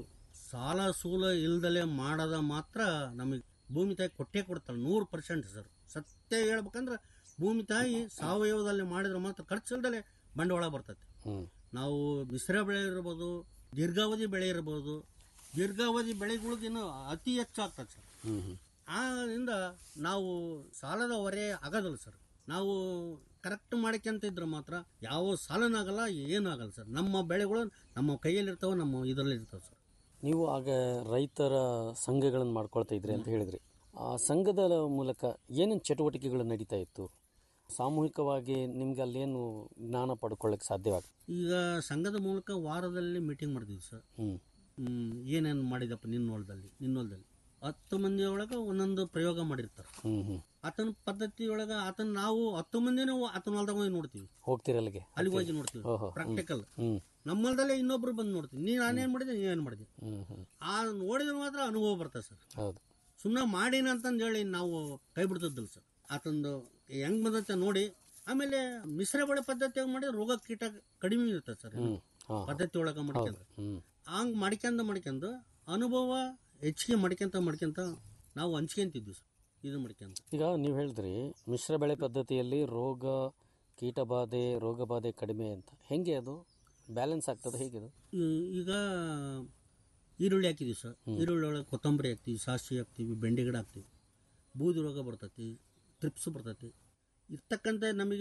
[SPEAKER 11] ಸಾಲ ಸೂಲ ಇಲ್ದಲೆ ಮಾಡದ ಮಾತ್ರ ನಮಗೆ ಭೂಮಿ ತಾಯಿ ಕೊಟ್ಟೇ ಕೊಡ್ತಾಳೆ ನೂರು ಪರ್ಸೆಂಟ್ ಸರ್ ಸತ್ಯ ಹೇಳ್ಬೇಕಂದ್ರೆ ಭೂಮಿ ತಾಯಿ ಸಾವಯವದಲ್ಲಿ ಮಾಡಿದ್ರೆ ಮಾತ್ರ ಖರ್ಚಿಲ್ದಲೆ ಬಂಡವಾಳ ಬರ್ತೈತೆ ನಾವು ಮಿಶ್ರ ಬೆಳೆ ಇರ್ಬೋದು ದೀರ್ಘಾವಧಿ ಬೆಳೆ ಇರ್ಬೋದು ದೀರ್ಘಾವಧಿ ಬೆಳೆಗಳಿಗಿನ್ನೂ ಅತಿ ಹೆಚ್ಚು ಆಗ್ತದೆ ಸರ್ ಆದ್ರಿಂದ ನಾವು ಸಾಲದ ಹೊರೆ ಆಗೋದಿಲ್ಲ ಸರ್ ನಾವು ಕರೆಕ್ಟ್ ಮಾಡ್ಕೊಂತ ಇದ್ರೆ ಮಾತ್ರ ಯಾವ ಸಾಲನಾಗಲ್ಲ ಏನಾಗಲ್ಲ ಸರ್ ನಮ್ಮ ಬೆಳೆಗಳು ನಮ್ಮ ಕೈಯಲ್ಲಿ ಇರ್ತಾವೆ ನಮ್ಮ ಇದರಲ್ಲಿ ಇರ್ತಾವೆ ಸರ್
[SPEAKER 10] ನೀವು ಆಗ ರೈತರ ಸಂಘಗಳನ್ನು ಮಾಡ್ಕೊಳ್ತಾ ಇದ್ರಿ ಅಂತ ಹೇಳಿದ್ರಿ ಆ ಸಂಘದ ಮೂಲಕ ಏನೇನು ಚಟುವಟಿಕೆಗಳು ನಡೀತಾ ಇತ್ತು ಸಾಮೂಹಿಕವಾಗಿ ನಿಮ್ಗೆ ಅಲ್ಲೇನು ಜ್ಞಾನ ಪಡ್ಕೊಳ್ಳೋಕೆ ಸಾಧ್ಯವಾಗ್ತದೆ
[SPEAKER 11] ಈಗ ಸಂಘದ ಮೂಲಕ ವಾರದಲ್ಲಿ ಮೀಟಿಂಗ್ ಮಾಡ್ತೀವಿ ಸರ್
[SPEAKER 10] ಹ್ಮ್.
[SPEAKER 11] ಹ್ಮ್, ಏನೇನು ಮಾಡಿದಪ್ಪ ನಿನ್ನ ಹೊಲದಲ್ಲಿ ನಿನ್ನ ಹೊಲದಲ್ಲಿ ಹತ್ತು ಮಂದಿ ಒಳಗೆ ಒಂದೊಂದು ಪ್ರಯೋಗ ಮಾಡಿರ್ತಾರೆ
[SPEAKER 10] ಹ್ಮ್ ಹ್ಮ್
[SPEAKER 11] ಆತನ ಪದ್ಧತಿ ಒಳಗೆ ಆತನ ನಾವು ಹತ್ತು ಮಂದಿನೂ ಆತನ ಹೊಲ್ದಾಗ ಹೋಗಿ ನೋಡ್ತೀವಿ
[SPEAKER 10] ಹೋಗ್ತೀರಿ ಅಲ್ಲಿಗೆ
[SPEAKER 11] ಅಲ್ಲಿ ಹೋಗಿ ನೋಡ್ತೀವಿ
[SPEAKER 10] ಓಹೋ, ಹ್ಮ್.
[SPEAKER 11] ಪ್ರಾಕ್ಟಿಕಲ್
[SPEAKER 10] ಹ್ಮ್
[SPEAKER 11] ನಮ್ಮ ಹೊಲದಲ್ಲೇ ಇನ್ನೊಬ್ರು ಬಂದು ನೋಡ್ತೀವಿ ನೀ ನಾನೇನು ಮಾಡಿದೆ ನೀವೇನು ಮಾಡಿದೆ
[SPEAKER 10] ಹ್ಮ್ ಹ್ಮ್
[SPEAKER 11] ಆ ನೋಡಿದ್ರೆ ಮಾತ್ರ ಅನುಭವ ಬರ್ತದೆ ಸರ್
[SPEAKER 10] ಹೌದು
[SPEAKER 11] ಸುಮ್ಮನೆ ಮಾಡಿನ ಅಂತಂದು ಹೇಳಿ ನಾವು ಕೈ ಬಿಡ್ತಿದ್ದಿಲ್ಲ ಸರ್ ಆತಂದು ಹೆಂಗ್ ಬಂದಂತೆ ನೋಡಿ ಆಮೇಲೆ ಮಿಶ್ರ ಬೆಳೆ ಪದ್ಧತಿಯಾಗಿ ಮಾಡಿದ್ರೆ ರೋಗ ಕೀಟ ಕಡಿಮೆ ಇರ್ತದೆ ಸರ್ ಇದು.
[SPEAKER 10] ಹ್ಮ್ ಹಾ
[SPEAKER 11] ಪದ್ಧತಿ ಒಳಗೆ ಮಾಡ್ಕೊಂಡ್ರೆ
[SPEAKER 10] ಹ್ಮ್
[SPEAKER 11] ಹಂಗ್ ಮಾಡ್ಕೊಂಡ ಮಾಡ್ಕೊಂಡು ಅನುಭವ ಹೆಚ್ಚಿಗೆ ಮಾಡ್ಕೊಂತ ಮಾಡ್ಕೊಂತ ನಾವು ಹಂಚ್ಕೊಂತಿದ್ವಿ ಸರ್ ಇದು ಮಾಡ್ಕೊಂತ
[SPEAKER 10] ಈಗ ನೀವು ಹೇಳಿದ್ರಿ ಮಿಶ್ರ ಬೆಳೆ ಪದ್ಧತಿಯಲ್ಲಿ ರೋಗ ಕೀಟಬಾಧೆ ರೋಗ ಬಾಧೆ ಕಡಿಮೆ ಅಂತ ಹೆಂಗೆ ಅದು ಬ್ಯಾಲೆನ್ಸ್ ಆಗ್ತದೆ ಹೇಗಿದೆ
[SPEAKER 11] ಈ- ಈಗ ಈರುಳ್ಳಿ ಹಾಕಿದೀವಿ ಸರ್ ಈರುಳ್ಳಿ ಒಳಗೆ ಕೊತ್ತಂಬರಿ ಹಾಕ್ತೀವಿ ಸಾಸಿವೆ ಹಾಕ್ತೀವಿ ಬೆಂಡೆ ಗಿಡ ಹಾಕ್ತೀವಿ ಬೂದಿ ರೋಗ ಬರ್ತೈತಿ ಟ್ರಿಪ್ಸ್ ಬರ್ತೈತಿ ಇರ್ತಕ್ಕಂಥ ನಮಗೆ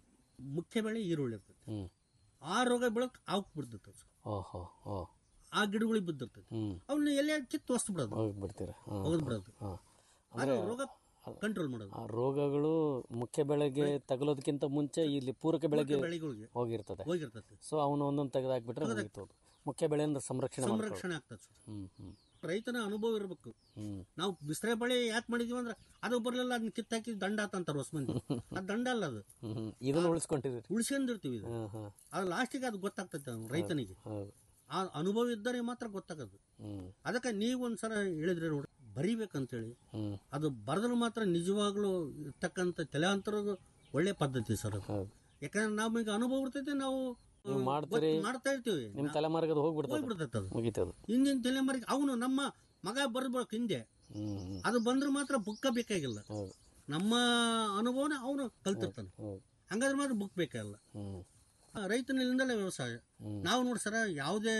[SPEAKER 11] ಮುಖ್ಯ ಬೆಳೆ ಈರುಳ್ಳಿ ಇರ್ತದೆ
[SPEAKER 10] ಹ್ಮ್
[SPEAKER 11] ಆ ರೋಗ ಬೆಳಕ್ ಅವಕ್ಕೆ ಬಿಡ್ತೈತೆ ಸರ್
[SPEAKER 10] ಓಹೋ ಓ
[SPEAKER 11] ಆ ಗಿಡಗಳಿಗೆ ಬಿದ್ದಿರ್ತೈತೆ
[SPEAKER 10] ಹ್ಮ್
[SPEAKER 11] ಅವನ್ನ ಎಲ್ಲೇ ಕಿತ್ತು ಹೊಸ್ತು ಬಿಡೋದು
[SPEAKER 10] ಹೋಗ್ಬಿಡ್ತೀರಾ ಹಾಂ
[SPEAKER 11] ಒಗೆದು ಬಿಡೋದು
[SPEAKER 10] ಹಾಂ
[SPEAKER 11] ಅದು ರೋಗ ಕಂಟ್ರೋಲ್ ಮಾಡೋದು
[SPEAKER 10] ಆ ರೋಗಗಳು ಮುಖ್ಯ ಬೆಳೆಗೆ ತಗಲೋದಕ್ಕಿಂತ ಮುಂಚೆ ಇಲ್ಲಿ ಪೂರಕ ಬೆಳೆಗೆ
[SPEAKER 11] ಬೆಳೆಗಳಿಗೆ
[SPEAKER 10] ಹೋಗಿರ್ತದೆ
[SPEAKER 11] ಹೋಗಿರ್ತದೆ
[SPEAKER 10] ಸೊ ಅವನು ಒಂದೊಂದು ತೆಗೆದಾಕ್ಬಿಟ್ರೆ ಮುಗೀತು ಅದು. ಮುಖ್ಯ ಬೆಳೆಯಿಂದ ಸಂರಕ್ಷಣೆ ಮಾಡ್ಕೊಳ್ಳೋದು.
[SPEAKER 11] ಸಂರಕ್ಷಣೆ ಆಗ್ತದೆ ಸರ್
[SPEAKER 10] ಹ್ಮ್ ಹ್ಮ್
[SPEAKER 11] ರೈತನ ಅನುಭವ ಇರಬೇಕು
[SPEAKER 10] ಹ್ಮ್
[SPEAKER 11] ನಾವು ಬಿಸ್ರೆ ಬಳೆ ಯಾಕೆ ಮಾಡಿದೀವಿ ಅಂದ್ರೆ ಅದು ಬರಲಿಲ್ಲ ಅದನ್ನ ಕಿತ್ತಾಕಿ ದಂಡ ಆತಂತಾರ ಹೊಸ ಮಂದಿ ಅದು ದಂಡ ಅಲ್ಲ ಅದು
[SPEAKER 10] ಹ್ಮ್ ಹ್ಮ್ ಇದನ್ನ ಉಳಿಸ್ಕೊಂಡಿದ್ದೀರಿ
[SPEAKER 11] ಉಳಿಸ್ಕೊಂಡಿರ್ತೀವಿ ಇದು
[SPEAKER 10] ಹಾಂ ಹಾಂ
[SPEAKER 11] ಅದು ಲಾಸ್ಟಿಗೆ ಅದು ಗೊತ್ತಾಗ್ತೈತೆ ಅವ್ನು ರೈತನಿಗೆ
[SPEAKER 10] ಹೌದು
[SPEAKER 11] ಆ ಅನುಭವ ಇದ್ದರೆ ಮಾತ್ರ ಗೊತ್ತಾಗೋದು
[SPEAKER 10] ಹ್ಮ್
[SPEAKER 11] ಅದಕ್ಕೆ ನೀವು ಒಂದ್ಸಲ ಹೇಳಿದ್ರೆ ನೋಡಿ ಬರಿಬೇಕಂತೇಳಿ
[SPEAKER 10] ಹ್ಮ್
[SPEAKER 11] ಅದು ಬರೆದ್ರೆ ಮಾತ್ರ ನಿಜವಾಗ್ಲೂ ಇರ್ತಕ್ಕಂಥ ತಲೆಯಾಂತರದ ಒಳ್ಳೆ ಪದ್ಧತಿ ಸರ್ ಅದು
[SPEAKER 10] ಹೌದು
[SPEAKER 11] ಯಾಕಂದ್ರೆ ನಮಗೆ ಅನುಭವ ಇರ್ತೈತೆ ನಾವು
[SPEAKER 10] ನೀವು ಮಾಡ್ತೀರಿ
[SPEAKER 11] ಗೊತ್ತು- ಮಾಡ್ತಾ ಇರ್ತೀವಿ
[SPEAKER 10] ನಿಮ್ಮ ತಲೆಮಾರಿಗೆ ಅದು ಹೋಗ್ಬಿಡ್ತದೆ
[SPEAKER 11] ಹೋಗ್ಬಿಡ್ತೈತೆ ಅದು
[SPEAKER 10] ಮುಗೀತದು
[SPEAKER 11] ಹಿಂದಿನ ತಲೆಮಾರಿಗೆ ಅವನು ನಮ್ಮ ಮಗ ಬರ್ಬೇಕು ಹಿಂದೆ
[SPEAKER 10] ಹ್ಮ್ ಹ್ಮ್
[SPEAKER 11] ಅದು ಬಂದ್ರೆ ಮಾತ್ರ ಬುಕ್ಕ ಬೇಕಾಗಿಲ್ಲ
[SPEAKER 10] ಹೌದು
[SPEAKER 11] ನಮ್ಮ ಅನುಭವನ ಅವನು ಕಲ್ತಿರ್ತಾನೆ
[SPEAKER 10] ಹೌದು
[SPEAKER 11] ಹಂಗಾದ್ರೆ ಮಾತ್ರ ಬುಕ್ ಬೇಕಾಗಿಲ್ಲ
[SPEAKER 10] ಹ್ಮ್
[SPEAKER 11] ಆ, ರೈತನಿಂದಲೇ ವ್ಯವಸಾಯ
[SPEAKER 10] ಹ್ಮ್.
[SPEAKER 11] ನಾವು ನೋಡಿ ಸರ ಯಾವುದೇ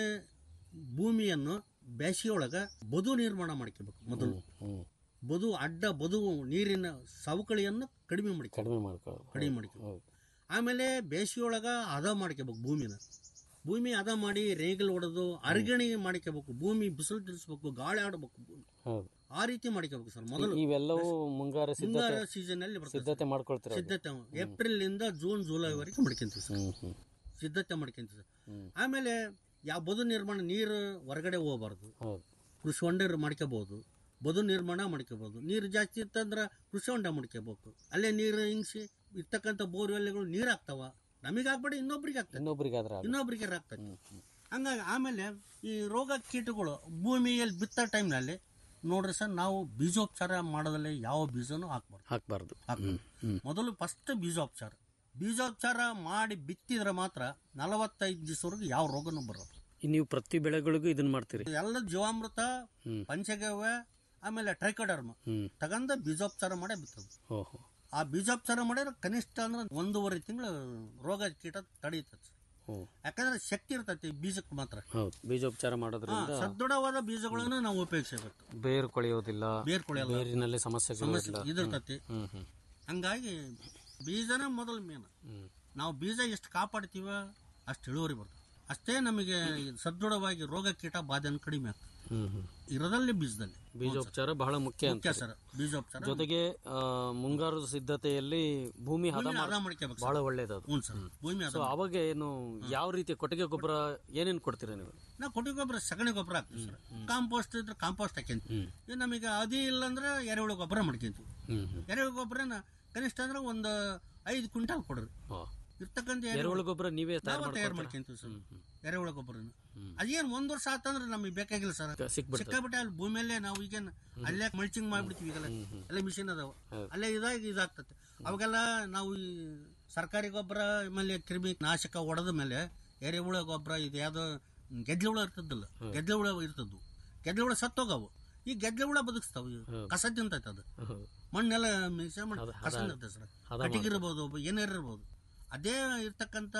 [SPEAKER 11] ಭೂಮಿಯನ್ನು ಬೇಸಿಗೆ ಒಳಗ ಬದು ನಿರ್ಮಾಣ ಮಾಡ್ಕೋಬೇಕು ಮೊದಲು
[SPEAKER 10] ಹ್ಮ್
[SPEAKER 11] ಬದು ಅಡ್ಡ ಬದು ನೀರಿನ ಸವಕಳಿಯನ್ನು ಕಡಿಮೆ ಮಾಡ್ಕೊ
[SPEAKER 10] ಕಡಿಮೆ ಮಾಡ್ಕೊಳ್ಳೋದು
[SPEAKER 11] ಕಡಿಮೆ ಮಾಡ್ಕೊ
[SPEAKER 10] ಹೌದು
[SPEAKER 11] ಆಮೇಲೆ ಬೇಸಿಗೆ ಒಳಗ ಹದ ಮಾಡ್ಕೋಬೇಕು ಭೂಮಿನ ಭೂಮಿ ಹದ ಮಾಡಿ ರೇಗಲ್ ಹೊಡೆದು ಅರ್ಗಣಿ ಮಾಡ್ಕೋಬೇಕು ಭೂಮಿ ಬಿಸಿಲು ತಿಳಿಸ್ಬೇಕು ಗಾಳಿ ಆಡಬೇಕು ಭೂಮಿ
[SPEAKER 10] ಹೌದು
[SPEAKER 11] ಆ ರೀತಿ ಮಾಡ್ಕೋಬೇಕು ಸರ್ ಮೊದಲು
[SPEAKER 10] ಇವೆಲ್ಲವೂ ಮುಂಗಾರು ಸಿದ್ಧತೆ
[SPEAKER 11] ಮುಂಗಾರು ಸೀಸನ್ ಅಲ್ಲಿ ಬರ್ತದೆ
[SPEAKER 10] ಸಿದ್ಧತೆ ಮಾಡ್ಕೊಳ್ತೀರ
[SPEAKER 11] ಸಿದ್ಧತೆ ಏಪ್ರಿಲ್ ಇಂದ ಜೂನ್ ಜುಲೈವರೆಗೆ ಮಾಡ್ಕೊಂತೀವಿ ಸರ್
[SPEAKER 10] ಹ್ಮ್ ಹ್ಮ್
[SPEAKER 11] ಸಿದ್ಧತೆ ಮಾಡ್ಕೊಂತೀವಿ ಸರ್
[SPEAKER 10] ಹ್ಮ್.
[SPEAKER 11] ಆಮೇಲೆ ಯಾವ ಬದು ನಿರ್ಮಾಣ ನೀರು ಹೊರಗಡೆ ಹೋಗಬಾರ್ದು
[SPEAKER 10] ಹೌದು
[SPEAKER 11] ಕೃಷಿ ಹೊಂಡ ಮಾಡ್ಕೋಬಹುದು ಬದು ನಿರ್ಮಾಣ ಮಾಡ್ಕೋಬಹುದು ನೀರು ಜಾಸ್ತಿ ಇತ್ತಂದ್ರೆ ಕೃಷಿ ಹೊಂಡ ಮಾಡ್ಕೋಬೇಕು ಅಲ್ಲೇ ನೀರು ಹಿಂಗ್ಸಿ ಇರ್ತಕ್ಕಂಥ ಬೋರ್ವೆಲ್ಗಳು ನೀರು ಆಗ್ತಾವ ನಮಗೆ ಆಗ್ಬೇಡಿ ಇನ್ನೊಬ್ರಿಗೆ ಆಗ್ತದೆ
[SPEAKER 10] ಇನ್ನೊಬ್ರಿಗಾದ್ರೆ ಅದು.
[SPEAKER 11] ಇನ್ನೊಬ್ರಿಗೆ ಆಗ್ತದೆ ಹಂಗಾಗಿ ಆಮೇಲೆ ಈ ರೋಗ ಕೀಟಗಳು ಭೂಮಿಯಲ್ಲಿ ಬಿತ್ತ ಟೈಮ್ನಲ್ಲಿ ನೋಡ್ರಿ ಸರ್ ನಾವು ಬೀಜೋಪಚಾರ ಮಾಡೋದ್ರಲ್ಲಿ ಯಾವ ಬೀಜನೂ ಹಾಕ್ಬಾರ್ದು
[SPEAKER 10] ಹಾಕ್ಬಾರ್ದು
[SPEAKER 11] ಹಾಕ್ಬಾರ್ದು ಮೊದಲು ಫಸ್ಟ್ ಬೀಜೋಪಚಾರ ಬೀಜೋಪಚಾರ ಮಾಡಿ ಬಿತ್ತಿದ್ರೆ ಮಾತ್ರ ನಲವತ್ತೈದು ದಿವಸವರೆಗೂ ಯಾವ ರೋಗನೂ ಬರೋದು
[SPEAKER 10] ಈ ನೀವು ಪ್ರತಿ ಬೆಳೆಗಳಿಗೂ ಇದನ್ನ ಮಾಡ್ತೀರಿ
[SPEAKER 11] ಎಲ್ಲ ಜೀವಾಮೃತ
[SPEAKER 10] ಹ್ಮ್.
[SPEAKER 11] ಪಂಚಗವ್ಯ ಆಮೇಲೆ ಟ್ರೈಕೋಡರ್ಮ
[SPEAKER 10] ಹ್ಮ್
[SPEAKER 11] ತಗಂದ ಬೀಜೋಪಚಾರ ಮಾಡೇ ಬಿತ್ತದು
[SPEAKER 10] ಓಹೋ
[SPEAKER 11] ಆ ಬೀಜೋಪಚಾರ ಮಾಡಿದ್ರೆ ಕನಿಷ್ಠ ಅಂದ್ರೆ ಒಂದೂವರೆ ತಿಂಗಳು ರೋಗ ಕೀಟ ತಡೀತದೆ
[SPEAKER 10] ಓ
[SPEAKER 11] ಯಾಕಂದ್ರೆ ಶಕ್ತಿ ಇರ್ತೈತಿ ಬೀಜಕ್ಕೆ ಮಾತ್ರ
[SPEAKER 10] ಹೌದು ಬೀಜೋಪಚಾರ
[SPEAKER 11] ಹಾ,
[SPEAKER 10] ಮಾಡೋದ್ರಿಂದ
[SPEAKER 11] ಸದೃಢವಾದ ಬೀಜಗಳನ್ನು ನಾವು ಉಪಯೋಗಿಸಬೇಕು
[SPEAKER 10] ಬೇರು ಕೊಳೆಯೋದಿಲ್ಲ
[SPEAKER 11] ಬೇರ್ ಕೊಳೆಯಲ್ಲ
[SPEAKER 10] ಬೇರಿನಲ್ಲಿ ಸಮಸ್ಯೆಗಳು
[SPEAKER 11] ಸಮಸ್ಯೆ
[SPEAKER 10] ಇಲ್ಲ.
[SPEAKER 11] ಇದಿರ್ತೈತಿ
[SPEAKER 10] ಹ್ಮ್ ಹ್ಮ್
[SPEAKER 11] ಹಂಗಾಗಿ ಬೀಜನ ಮೊದಲು ಮೇನ್
[SPEAKER 10] ಹ್ಮ್
[SPEAKER 11] ನಾವು ಬೀಜ ಎಷ್ಟು ಕಾಪಾಡ್ತೀವ ಅಷ್ಟು ಇಳುವರಿ ಬರ್ತದೆ ಅಷ್ಟೇ ನಮಗೆ ಸದೃಢವಾಗಿ ರೋಗ ಕೀಟ ಬಾಧೆಯನ್ನು ಕಡಿಮೆ ಆಗ್ತದೆ
[SPEAKER 10] ಹ್ಮ್ ಹ್ಮ್
[SPEAKER 11] ಇರೋದಲ್ಲಿ ಬೀಜದಲ್ಲಿ
[SPEAKER 10] ಬೀಜೋಪಚಾರ ಬಹಳ ಮುಖ್ಯ ಅಂತ
[SPEAKER 11] ಮುಖ್ಯ ಸರ್ ಬೀಜೋಪಚಾರ
[SPEAKER 10] ಜೊತೆಗೆ ಆ, ಮುಂಗಾರು ಸಿದ್ಧತೆಯಲ್ಲಿ ಭೂಮಿ ಹದ
[SPEAKER 11] ಭೂಮಿ ಹದ
[SPEAKER 10] ಮಾಡ್-
[SPEAKER 11] ಮಾಡ್ಕೋಬೇಕು
[SPEAKER 10] ಬಹಳ ಒಳ್ಳೇದದು
[SPEAKER 11] ಹ್ಞೂ ಸರ್ ಭೂಮಿ ಹದ
[SPEAKER 10] ಸೊ ಅವಾಗ ಏನು ಯಾವ ರೀತಿ ಕೊಟ್ಟಿಗೆ ಗೊಬ್ಬರ ಏನೇನು ಕೊಡ್ತೀರಾ ನೀವು
[SPEAKER 11] ನಾವು ಕೊಟ್ಟಿಗೆ ಗೊಬ್ಬರ ಸಗಣಿ ಗೊಬ್ಬರ ಹಾಕ್ತೀವಿ ಸರ್ ಕಾಂಪೋಸ್ಟ್ ಇದ್ರೆ ಕಾಂಪೋಸ್ಟ್ ಹಾಕ್ಯಂತೀವಿ ಇದು ನಮಗೆ ಅದೇ ಇಲ್ಲ ಅಂದ್ರೆ ಎರೆಹುಳು ಗೊಬ್ಬರ ಮಾಡ್ಕೊಂತೀವಿ
[SPEAKER 10] ಹ್ಮ್ ಹ್ಮ್
[SPEAKER 11] ಎರೆಹುಳು ಗೊಬ್ಬರನ ಕನಿಷ್ಠ ಅಂದ್ರೆ ಒಂದು ಐದು ಕ್ವಿಂಟಾಲ್ ಕೊಡ್ರಿ
[SPEAKER 10] ಓ.
[SPEAKER 11] ಇರ್ತಕ್ಕಂಥ
[SPEAKER 10] ಎರೆಹುಳು ಗೊಬ್ಬರ ನೀವೇ ತಯಾರು
[SPEAKER 11] ನಾವೇ ತಯಾರು
[SPEAKER 10] ಮಾಡ್ಕೊಳ್ತೀರಾ?
[SPEAKER 11] ಮಾಡ್ಕೊಂತೀವಿ ಸರ್ ಎರೆಹುಳ ಗೊಬ್ಬರನ ಅದೇನು ಒಂದ್ ವರ್ಷ ಆತಂದ್ರೆ ನಮಗೆ ಬೇಕಾಗಿಲ್ಲ ಸರ್
[SPEAKER 10] ಸಿಕ್ಬಿಡ್ತದೆ.
[SPEAKER 11] ಸಿಕ್ಕಾಬಿಟ್ಟೆ ಅಲ್ಲಿ ಭೂಮಿಯಲ್ಲೇ ನಾವು ಈಗೇನು ಅಲ್ಲೇ ಮಲ್ಚಿಂಗ್ ಮಾಡ್ಬಿಡ್ತೀವಿ ಈಗೆಲ್ಲ ಎಲ್ಲ ಮಿಷಿನ್ ಅದಾವ ಅಲ್ಲೇ ಇದಾಗಿ ಇದಾಗ್ತದೆ ಅವಾಗೆಲ್ಲ ನಾವು ಈ ಸರ್ಕಾರಿ ಗೊಬ್ಬರ ಆಮೇಲೆ ಕ್ರಿಮಿ ನಾಶಕ ಹೊಡೆದ ಮೇಲೆ ಎರೆಹುಳ ಗೊಬ್ಬರ ಇದು ಯಾವ್ದೋ ಗೆದ್ಲೆ ಹುಳ ಇರ್ತದಲ್ಲ ಗೆದ್ಲೆ ಹುಳ ಇರ್ತದ್ದು ಗೆದ್ಲೆ ಹುಳ ಸತ್ತೋಗವು ಈ ಗೆದ್ಲೆ ಹುಳ ಬದುಕಿಸ್ತಾವ ಇವು. ಕಸ ತಿಂತೈತೆ ಅದು
[SPEAKER 10] ಹೌದು.
[SPEAKER 11] ಮಣ್ಣೆಲ್ಲ ಮಿಕ್ಸ್ ಮಾಡಿ
[SPEAKER 10] ಹದ-
[SPEAKER 11] ಕಸ
[SPEAKER 10] ಹದ-
[SPEAKER 11] ಇರ್ತದೆ ಸರ್
[SPEAKER 10] ಹದ
[SPEAKER 11] ಕಟ್ಟಿಗೆ ಇರ್ಬೋದು ಏನಾರು ಇರ್ಬೋದು ಅದೇ ಇರ್ತಕ್ಕಂಥ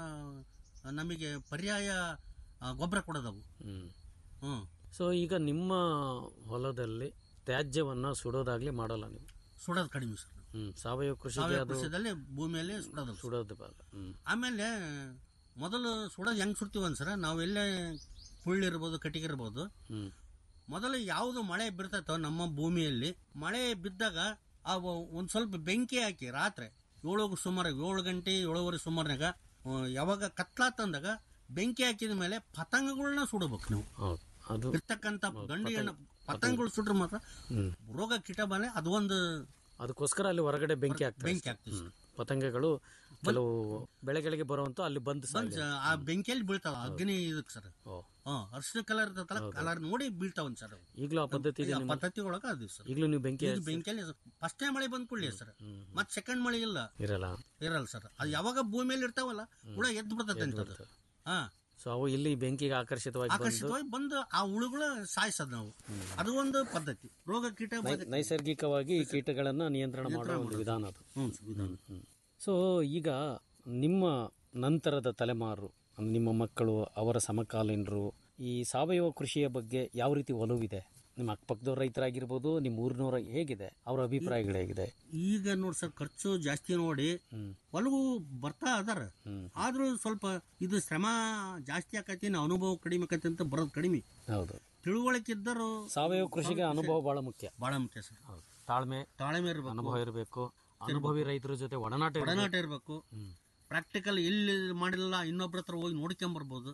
[SPEAKER 11] ನಮಗೆ ಪರ್ಯಾಯ ಆ, ಗೊಬ್ಬರ ಕೊಡೋದವು
[SPEAKER 10] ಹ್ಮ್
[SPEAKER 11] ಹ್ಮ್
[SPEAKER 10] ಸೊ ಈಗ ನಿಮ್ಮ ಹೊಲದಲ್ಲಿ ತ್ಯಾಜ್ಯವನ್ನ ಸುಡೋದಾಗ್ಲಿ ಮಾಡಲ್ಲ ನೀವು
[SPEAKER 11] ಸುಡೋದು ಕಡಿಮೆ ಸರ್
[SPEAKER 10] ಹ್ಮ್ ಸಾವಯವ ಕೃಷಿಗೆ
[SPEAKER 11] ಸಾವಯವ
[SPEAKER 10] ಅದು
[SPEAKER 11] ಕೃಷಿದಲ್ಲಿ ಭೂಮಿಯಲ್ಲಿ ಸುಡೋದು
[SPEAKER 10] ಸುಡೋದು ಭಾಗ ಹ್ಮ್
[SPEAKER 11] ಆಮೇಲೆ ಮೊದಲು ಸುಡೋದು ಹೆಂಗ್ ಸುಡ್ತೀವಿ ಅನ್ಸರ ನಾವೆಲ್ಲೇ ಇರ್ಬೋದು ಕಟ್ಟಿಗೆ ಇರ್ಬೋದು
[SPEAKER 10] ಹ್ಮ್
[SPEAKER 11] ಮೊದಲು ಯಾವುದು ಮಳೆ ಬೀರ್ತೈತೋ ನಮ್ಮ ಭೂಮಿಯಲ್ಲಿ ಮಳೆ ಬಿದ್ದಾಗ ಆ ಒ- ಒಂದ್ ಸ್ವಲ್ಪ ಬೆಂಕಿ ಹಾಕಿ ರಾತ್ರಿ ಏಳು ಸುಮಾರು ಏಳು ಗಂಟೆ ಏಳುವರೆ ಸುಮಾರಿನಾಗ ಆ, ಯಾವಾಗ ಕತ್ಲಾತಂದಾಗ ಬೆಂಕಿ ಹಾಕಿದ ಮೇಲೆ ಪತಂಗಗಳನ್ನ ಸುಡಬೇಕು ನೀವು
[SPEAKER 10] ಹೌದು ಅದು
[SPEAKER 11] ಇರ್ತಕ್ಕಂಥ ಗಂಡು ಹೆಣ್ಣು ಪತಂಗಗಳು ಸುಟ್ರೆ ಮಾತ್ರ
[SPEAKER 10] ಹ್ಮ್
[SPEAKER 11] ರೋಗ ಕೀಟ ಬಾನೆ ಅದು ಒಂದು
[SPEAKER 10] ಅದಕ್ಕೋಸ್ಕರ ಅಲ್ಲಿ ಹೊರಗಡೆ ಬೆಂಕಿ ಹಾಕ್ತಾರೆ
[SPEAKER 11] ಬೆಂಕಿ ಹಾಕ್ತೀವಿ
[SPEAKER 10] ಹ್ಮ್. ಪತಂಗಗಳು ಕೆಲವು ಬೆಳೆಗಳಿಗೆ ಬರುವಂತ ಅಲ್ಲಿ ಬಂದು
[SPEAKER 11] ಬಂದ್ ಆ ಬೆಂಕಿಯಲ್ಲಿ ಬೀಳ್ತಾವ ಅಗ್ನಿ ಇದಕ್ಕೆ ಸರ್
[SPEAKER 10] ಓ
[SPEAKER 11] ಹಾ ಅರ್ಶಿನ ಕಲರ್ ಇರ್ತದಲ್ಲ ಕಲರ್ ನೋಡಿ ಬೀಳ್ತಾವ ಸರ್ ಅವು.
[SPEAKER 10] ಈಗಲೂ ಆ ಪದ್ಧತಿ ಇದೆ
[SPEAKER 11] ಆ
[SPEAKER 10] ನಿಮ್ಮ-
[SPEAKER 11] ಪದ್ಧತಿ ಒಳಗ ಅದು ಸರ್
[SPEAKER 10] ಈಗಲೂ ನೀವು ಬೆಂಕಿ
[SPEAKER 11] ಇದು ಬೆಂಕಿಯಲ್ಲಿ ಫಸ್ಟೇ ಮಳೆ ಬಂದ್ ಕೂಡಲೇ ಸರ್ ಮತ್ ಸೆಕೆಂಡ್ ಮಳೆ ಇಲ್ಲ
[SPEAKER 10] ಇರಲ್ಲ
[SPEAKER 11] ಇರಲ್ಲ ಸರ್ ಅದು ಯಾವಾಗ ಭೂಮಿಯಲ್ಲಿ ಇರ್ತಾವಲ್ಲ ಹುಳ ಎದ್ದು ಬಿಡ್ತದೆ ಅಂತ ಅದು. ಹಾ
[SPEAKER 10] ಸೊ ಅವು ಇಲ್ಲಿ ಬೆಂಕಿಗೆ ಆಕರ್ಷಿತವಾಗಿ ಬಂದು
[SPEAKER 11] ಆಕರ್ಷಿತವಾಗಿ ಬಂದು ಆ ಹುಳುಗಳ ಸಾಯಿಸೋದು ನಾವು ಅದು ಒಂದು ಪದ್ಧತಿ ರೋಗ ಕೀಟ ಬಾಧೆ-
[SPEAKER 10] ನೈಸರ್ಗಿಕವಾಗಿ ಈ ಕೀಟಗಳನ್ನ ನಿಯಂತ್ರಣ ಮಾಡೋ ಒಂದು ವಿಧಾನ ಅದು
[SPEAKER 11] ಹ್ಮ್, ವಿಧಾನ.
[SPEAKER 10] ಸೊ ಈಗ ನಿಮ್ಮ ನಂತರದ ತಲೆಮಾರು ಅಂದ್ರೆ ನಿಮ್ಮ ಮಕ್ಕಳು ಅವರ ಸಮಕಾಲೀನರು ಈ ಸಾವಯವ ಕೃಷಿಯ ಬಗ್ಗೆ ಯಾವ ರೀತಿ ಒಲವಿದೆ ನಿಮ್ಮ ಅಕ್ಕಪಕ್ಕದವ್ರ ರೈತರಾಗಿರ್ಬೋದು ನಿಮ್ಮ ಊರಿನವ್ರ ಹೇಗಿದೆ ಅವ್ರ ಅಭಿಪ್ರಾಯಗಳು ಹೇಗಿದೆ
[SPEAKER 11] ಈಗ ನೋಡಿ ಸರ್ ಖರ್ಚು ಜಾಸ್ತಿ ನೋಡಿ ಹೊಲವು ಬರ್ತಾ ಅದಾರ ಆದ್ರೂ ಸ್ವಲ್ಪ ಇದು ಶ್ರಮ ಜಾಸ್ತಿ ಆಕತಿ ಇನ್ನು ಅನುಭವ ಕಡಿಮೆ ಆಕತಿ ಅಂತ ಬರೋದು ಕಡಿಮೆ
[SPEAKER 10] ಹೌದು
[SPEAKER 11] ತಿಳುವಳಿಕೆ ಇದ್ದರು
[SPEAKER 10] ಸಾವಯವ ಕೃಷಿಗೆ ಅನುಭವ ಬಹಳ ಮುಖ್ಯ
[SPEAKER 11] ಬಹಳ ಮುಖ್ಯ ಸರ್
[SPEAKER 10] ತಾಳ್ಮೆ
[SPEAKER 11] ತಾಳ್ಮೆ ಇರಬೇಕು
[SPEAKER 10] ಅನುಭವ ಇರಬೇಕು ಅನುಭವಿ ರೈತರ ಜೊತೆ ಒಡನಾಟ ಇರ್ಬೇಕು.
[SPEAKER 11] ಒಡನಾಟ ಇರಬೇಕು ಪ್ರಾಕ್ಟಿಕಲ್ ಎಲ್ಲಿ ಮಾಡಿಲ್ಲ ಇನ್ನೊಬ್ರ ಹತ್ರ ಹೋಗಿ ನೋಡ್ಕೊಂಬರ್ಬೋದು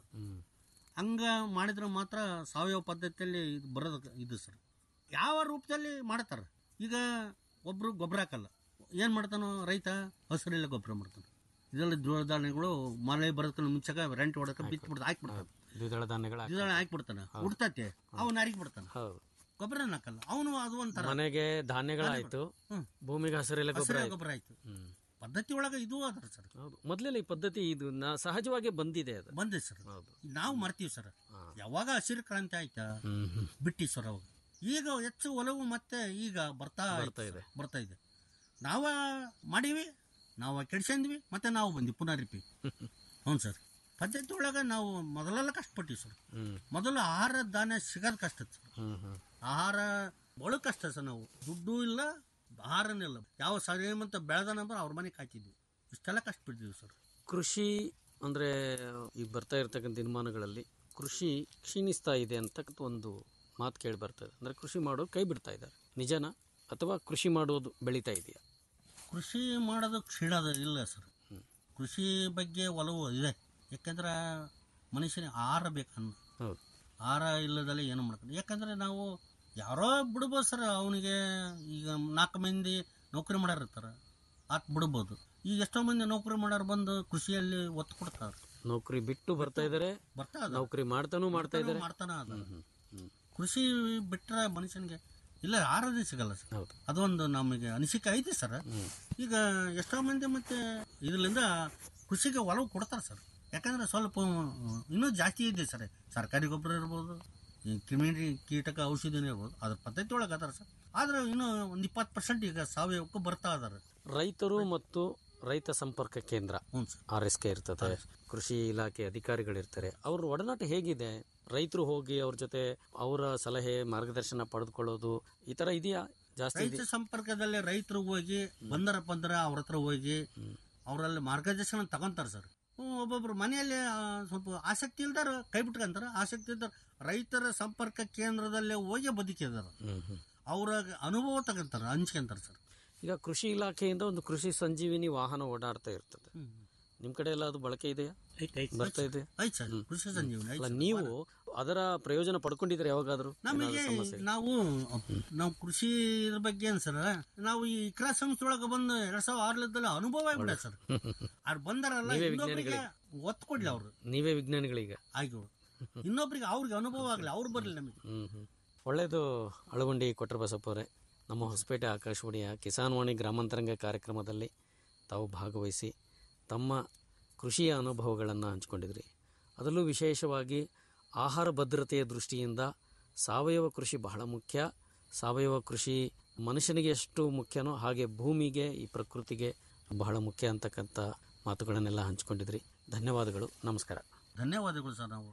[SPEAKER 11] ಹಂಗ ಮಾಡಿದ್ರೆ ಮಾತ್ರ ಸಾವಯವ ಪದ್ಧತಿಯಲ್ಲಿ ಇದು ಬರೋದು ಇದು ಸರ್ ಯಾವ ರೂಪದಲ್ಲಿ ಮಾಡ್ತಾರೆ ಈಗ ಒಬ್ರು ಗೊಬ್ಬರ ಹಾಕಲ್ಲ ಏನು ಮಾಡ್ತಾನೋ ರೈತ ಹಸಿರೆಲ್ಲ ಗೊಬ್ಬರ ಮಾಡ್ತಾನೆ ಇದೆಲ್ಲ ದ್ವಿದಳ ಧಾನ್ಯಗಳು ಮಳೆ ಬರೋದಕ್ಕೆ ಮುಂಚೆಗೆ ರೆಂಟ್ ಹೊಡಕ್ಕೆ ಬಿತ್ತು ಬಿಡ್ದು ಹಾಕ್ಬಿಡ್ತಾನೆ
[SPEAKER 10] ದ್ವಿದಳ ಧಾನ್ಯಗಳ
[SPEAKER 11] ದ್ವಿದಳ ಹಾಕ್ಬಿಡ್ತಾನೆ ಉಡ್ತತೆ ಅವನು ಅರಿಗಿ ಬಿಡ್ತಾನೆ
[SPEAKER 10] ಹೌದು
[SPEAKER 11] ಗೊಬ್ಬರ ಹಾಕಲ್ಲ ಅವನು ಅದು ಒಂಥರ
[SPEAKER 10] ಮನೆಗೆ ಧಾನ್ಯಗಳಾಯ್ತು ಭೂಮಿಗೆ ಹಸಿರೆಲ್ಲ ಗೊಬ್ಬರ
[SPEAKER 11] ಹಸಿರೆಲೆ
[SPEAKER 10] ಆಯ್ತು.
[SPEAKER 11] ಗೊಬ್ಬರ ಆಯ್ತು ಪದ್ಧತಿ ಒಳಗೆ ಇದು ಅದ್ರ ಸರ್
[SPEAKER 10] ಹೌದು ಮೊದಲೆಲ್ಲ ಈ ಪದ್ಧತಿ ಇದು ನಾ- ಸಹಜವಾಗಿ ಬಂದಿದೆ ಅದು
[SPEAKER 11] ಬಂದಿದೆ ಸರ್ ನಾವು ಮರ್ತೀವಿ ಸರ್ ಯಾವಾಗ ಹಸಿರು ಕ್ರಾಂತಿ ಆಯ್ತಾ ಬಿಟ್ಟಿ ಸರ್ ಅವಾಗ ಈಗ ಹೆಚ್ಚು ಒಲವು ಮತ್ತೆ ಈಗ ಬರ್ತಾ
[SPEAKER 10] ಬರ್ತಾ
[SPEAKER 11] ಐತೆ
[SPEAKER 10] ಇದೆ.
[SPEAKER 11] ಸರ್, ಬರ್ತಾ ಇದೆ ನಾವ ಮಾಡೀವಿ ನಾವು ಕೆಡ್ಸಂದ್ವಿ ಮತ್ತೆ ನಾವು ಬಂದ್ವಿ ಪುನಃ ರಿಪೀಟ್ ಹ್ಞೂ ಸರ್ ಪದ್ಧತಿ ಒಳಗೆ ನಾವು ಮೊದಲೆಲ್ಲ ಕಷ್ಟಪಟ್ಟಿವಿ ಸರ್ ಮೊದಲು ಆಹಾರ ಧಾನ್ಯ ಸಿಗೋದು ಕಷ್ಟ ಸರ್ ಆಹಾರ ಬಹಳ ಕಷ್ಟ ಸರ್ ನಾವು ದುಡ್ಡು ಇಲ್ಲ ಆಹಾರನೂ ಇಲ್ಲ ಯಾವ ಶ್ರೀಮಂತ ಬೆಳೆದ ನಂಬರ್ ಅವ್ರ ಮನೆಗೆ ಹಾಕಿದ್ವಿ ಇಷ್ಟೆಲ್ಲ ಕಷ್ಟಪಟ್ಟಿದ್ವಿ ಸರ್
[SPEAKER 10] ಕೃಷಿ ಅಂದ್ರೆ ಈಗ ಬರ್ತಾ ಇರ್ತಕ್ಕಂಥ ದಿನಮಾನಗಳಲ್ಲಿ ಕೃಷಿ ಕ್ಷೀಣಿಸ್ತಾ ಇದೆ ಅಂತಕ್ಕಂಥ ಒಂದು ಮಾತು ಕೇಳಿ ಬರ್ತದೆ ಅಂದ್ರೆ ಕೃಷಿ ಮಾಡೋದು ಕೈ ಬಿಡ್ತಾ ಇದ್ದಾರೆ ನಿಜನಾ ಅಥವಾ ಕೃಷಿ ಮಾಡೋದು ಬೆಳೀತಾ ಇದೆಯಾ
[SPEAKER 11] ಕೃಷಿ ಮಾಡೋದು ಕ್ಷೀಣದ ಇಲ್ಲ ಸರ್ ಕೃಷಿ ಬಗ್ಗೆ ಒಲವು ಇದೆ ಯಾಕಂದ್ರೆ ಮನುಷ್ಯನಿಗೆ ಆಹಾರ ಬೇಕನ್ನ
[SPEAKER 10] ಹೌದು
[SPEAKER 11] ಆಹಾರ ಇಲ್ಲದಲ್ಲೇ ಏನು ಮಾಡ್ಕೊಂಡು ಯಾಕಂದ್ರೆ ನಾವು ಯಾರೋ ಬಿಡ್ಬೋದು ಸರ್ ಅವನಿಗೆ ಈಗ ನಾಲ್ಕು ಮಂದಿ ನೌಕರಿ ಮಾಡೋರು ಇರ್ತಾರೆ ಆತ್ ಬಿಡ್ಬೋದು ಈಗ ಎಷ್ಟೋ ಮಂದಿ ನೌಕರಿ ಮಾಡೋರು ಬಂದು ಕೃಷಿಯಲ್ಲಿ ಒತ್ತು ಕೊಡ್ತಾರೆ
[SPEAKER 10] ನೌಕರಿ ಬಿಟ್ಟು ಬರ್ತಾ ಇದ್ದಾರೆ
[SPEAKER 11] ಬರ್ತಾ ಇದಾರೆ.
[SPEAKER 10] ನೌಕರಿ ಮಾಡ್ತಾನೂ ಮಾಡ್ತಾ ಇದ್ದಾರೆ
[SPEAKER 11] ಮಾಡ್ತಾನ ಅದ ಕೃಷಿ ಬಿಟ್ರೆ ಮನುಷ್ಯನಿಗೆ ಇಲ್ಲ ಆರೋಗ್ಯ ಸಿಗಲ್ಲ ಸರ್ ಅದೊಂದು ನಮಗೆ ಅನಿಸಿಕೆ ಐತಿ ಸರ್ ಈಗ ಎಷ್ಟೋ ಮಂದಿ ಮತ್ತೆ ಇದರಿಂದ ಕೃಷಿಗೆ ಒಲವು ಕೊಡ್ತಾರೆ ಸರ್ ಯಾಕಂದ್ರೆ ಸ್ವಲ್ಪ ಇನ್ನೂ ಜಾಸ್ತಿ ಇದೆ ಸರ್ ಸರ್ಕಾರಿ ಗೊಬ್ಬರ ಇರ್ಬೋದು ಈ ಕ್ರಿಮಿ ಕೀಟಕ ಔಷಧಿನೇ ಇರ್ಬೋದು ಅದ್ರ ಪದ್ಧತಿ ಒಳಗೆ ಅದಾರ ಸರ್ ಆದ್ರೆ ಇನ್ನೂ ಒಂದು ಇಪ್ಪತ್ತು ಪರ್ಸೆಂಟ್ ಈಗ ಸಾವಯವಕ್ಕೂ ಬರ್ತಾ ಇದಾರೆ
[SPEAKER 10] ರೈತರು ಮತ್ತು ರೈತ ಸಂಪರ್ಕ ಕೇಂದ್ರ ಆರ್ ಎಸ್ ಕೆ ಇರ್ತದೆ ಕೃಷಿ ಇಲಾಖೆ ಅಧಿಕಾರಿಗಳಿರ್ತಾರೆ ಅವ್ರ ಒಡನಾಟ ಹೇಗಿದೆ ರೈತರು ಹೋಗಿ ಅವ್ರ ಜೊತೆ ಅವರ ಸಲಹೆ ಮಾರ್ಗದರ್ಶನ ಪಡೆದುಕೊಳ್ಳೋದು ಈ ತರ ಇದೆಯಾ ಜಾಸ್ತಿ
[SPEAKER 11] ರೈತ
[SPEAKER 10] ಇದೆಯಾ?
[SPEAKER 11] ಸಂಪರ್ಕದಲ್ಲಿ ರೈತರು ಹೋಗಿ ಬಂದರಪ್ಪ ಅಂದ್ರೆ ಅವ್ರ ಹತ್ರ ಹೋಗಿ ಅವರಲ್ಲಿ ಮಾರ್ಗದರ್ಶನ ತಗೊಂತಾರೆ ಸರ್ ಹ್ಮ್, ಒಬ್ಬೊಬ್ರು ಮನೆಯಲ್ಲಿ ಆ, ಸ್ವಲ್ಪ ಆಸಕ್ತಿ ಇಲ್ದಾರ ಕೈ ಬಿಟ್ಕೊಂತಾರ ಆಸಕ್ತಿ ಇಲ್ದಾರ ರೈತರ ಸಂಪರ್ಕ ಕೇಂದ್ರದಲ್ಲೇ ಹೋಗಿ ಬದುಕಿದಾರ
[SPEAKER 10] ಹ್ಮ್, ಹ್ಮ್.
[SPEAKER 11] ಅವ್ರ ಅನುಭವ ತಗೊಂತಾರ ಹಂಚ್ಕೊಂತಾರ ಸರ್
[SPEAKER 10] ಈಗ ಕೃಷಿ ಇಲಾಖೆಯಿಂದ ಒಂದು ಕೃಷಿ ಸಂಜೀವಿನಿ ವಾಹನ ಓಡಾಡ್ತಾ ಇರ್ತದೆ ನಿಮ್ ಕಡೆ ಎಲ್ಲ ಅದು ಬಳಕೆ ಇದೆಯಾ ಬರ್ತಾ ಇದೆ
[SPEAKER 11] ಐತ್ ಸರ್ ಕೃಷಿ ಸಂಜೀವನಿ ಐತ್
[SPEAKER 10] ಅಲ್ಲ
[SPEAKER 11] ಸರ್.
[SPEAKER 10] ನೀವು ಅದರ ಪ್ರಯೋಜನ ಪಡ್ಕೊಂಡಿದ್ರೆ ಯಾವಾಗಾದ್ರೂ
[SPEAKER 11] ನಮಗೆ
[SPEAKER 10] ಏನಾದ್ರು ಸಮಸ್ಯೆ
[SPEAKER 11] ನಾವು ನಾವು ಕೃಷಿ ಇದ್ರ ಬಗ್ಗೆ ಏನ್ ಸರ್ ನಾವು ಈ ಇಕ್ರಾ ಸಂಸ್ಥೆ ಒಳಗೆ ಬಂದು ಎರಡ್ ಸಾವಿರ ಆರ್ಲಿದ್ದಲ್ಲ ಅನುಭವ ಆಗ್ಬಿಡ ಸರ್ ಅವ್ರು ಬಂದಾರಲ್ಲ
[SPEAKER 10] ನೀವೇ
[SPEAKER 11] ಇನ್ನೊಬ್ರಿಗೆ
[SPEAKER 10] ವಿಜ್ಞಾನಿಗಳಿಗೆ.
[SPEAKER 11] ಒತ್ತು ಕೊಡ್ಲಿ ಅವ್ರು
[SPEAKER 10] ನೀವೇ ವಿಜ್ಞಾನಿಗಳೀಗ
[SPEAKER 11] ಆಗಿ ಇನ್ನೊಬ್ರಿಗೆ ಅವ್ರಿಗೆ ಅನುಭವ ಆಗ್ಲಿ ಅವ್ರು ಬರ್ಲಿ ನಮಗೆ
[SPEAKER 10] ಹ್ಮ್ ಹ್ಮ್ ಒಳ್ಳೆಯದು ಅಳಗುಂಡಿ ಕೊಟ್ರಬಸಪ್ಪ ಅವರೇ ನಮ್ಮ ಹೊಸಪೇಟೆ ಆಕಾಶವಾಣಿಯ ಕಿಸಾನ್ ವಾಣಿ ಗ್ರಾಮಾಂತರಂಗ ಕಾರ್ಯಕ್ರಮದಲ್ಲಿ ತಾವು ಭಾಗವಹಿಸಿ ತಮ್ಮ ಕೃಷಿಯ ಅನುಭವಗಳನ್ನು ಹಂಚಿಕೊಂಡಿದ್ರಿ ಅದರಲ್ಲೂ ವಿಶೇಷವಾಗಿ ಆಹಾರ ಭದ್ರತೆಯ ದೃಷ್ಟಿಯಿಂದ ಸಾವಯವ ಕೃಷಿ ಬಹಳ ಮುಖ್ಯ ಸಾವಯವ ಕೃಷಿ ಮನುಷ್ಯನಿಗೆ ಎಷ್ಟು ಮುಖ್ಯನೋ ಹಾಗೆ ಭೂಮಿಗೆ ಈ ಪ್ರಕೃತಿಗೆ ಬಹಳ ಮುಖ್ಯ ಅಂತಕ್ಕಂಥ ಮಾತುಗಳನ್ನೆಲ್ಲ ಹಂಚಿಕೊಂಡಿದ್ರಿ ಧನ್ಯವಾದಗಳು ನಮಸ್ಕಾರ
[SPEAKER 11] ಧನ್ಯವಾದಗಳು ಸರ್ ನಾವು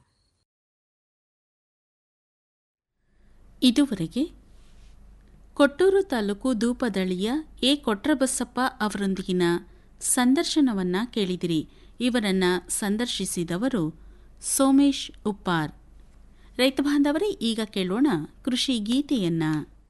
[SPEAKER 5] ಇದುವರೆಗೆ ಕೊಟ್ಟೂರು ತಾಲೂಕು ಧೂಪದಳಿಯ ಎ ಕೊಟ್ರಬಸಪ್ಪ ಅವರೊಂದಿಗಿನ ಸಂದರ್ಶನವನ್ನ ಕೇಳಿದಿರಿ ಇವರನ್ನ ಸಂದರ್ಶಿಸಿದವರು ಸೋಮೇಶ್ ಉಪ್ಪಾರ್ ರೈತ ಬಾಂಧವರೇ ಈಗ ಕೇಳೋಣ ಕೃಷಿ ಗೀತೆಯನ್ನ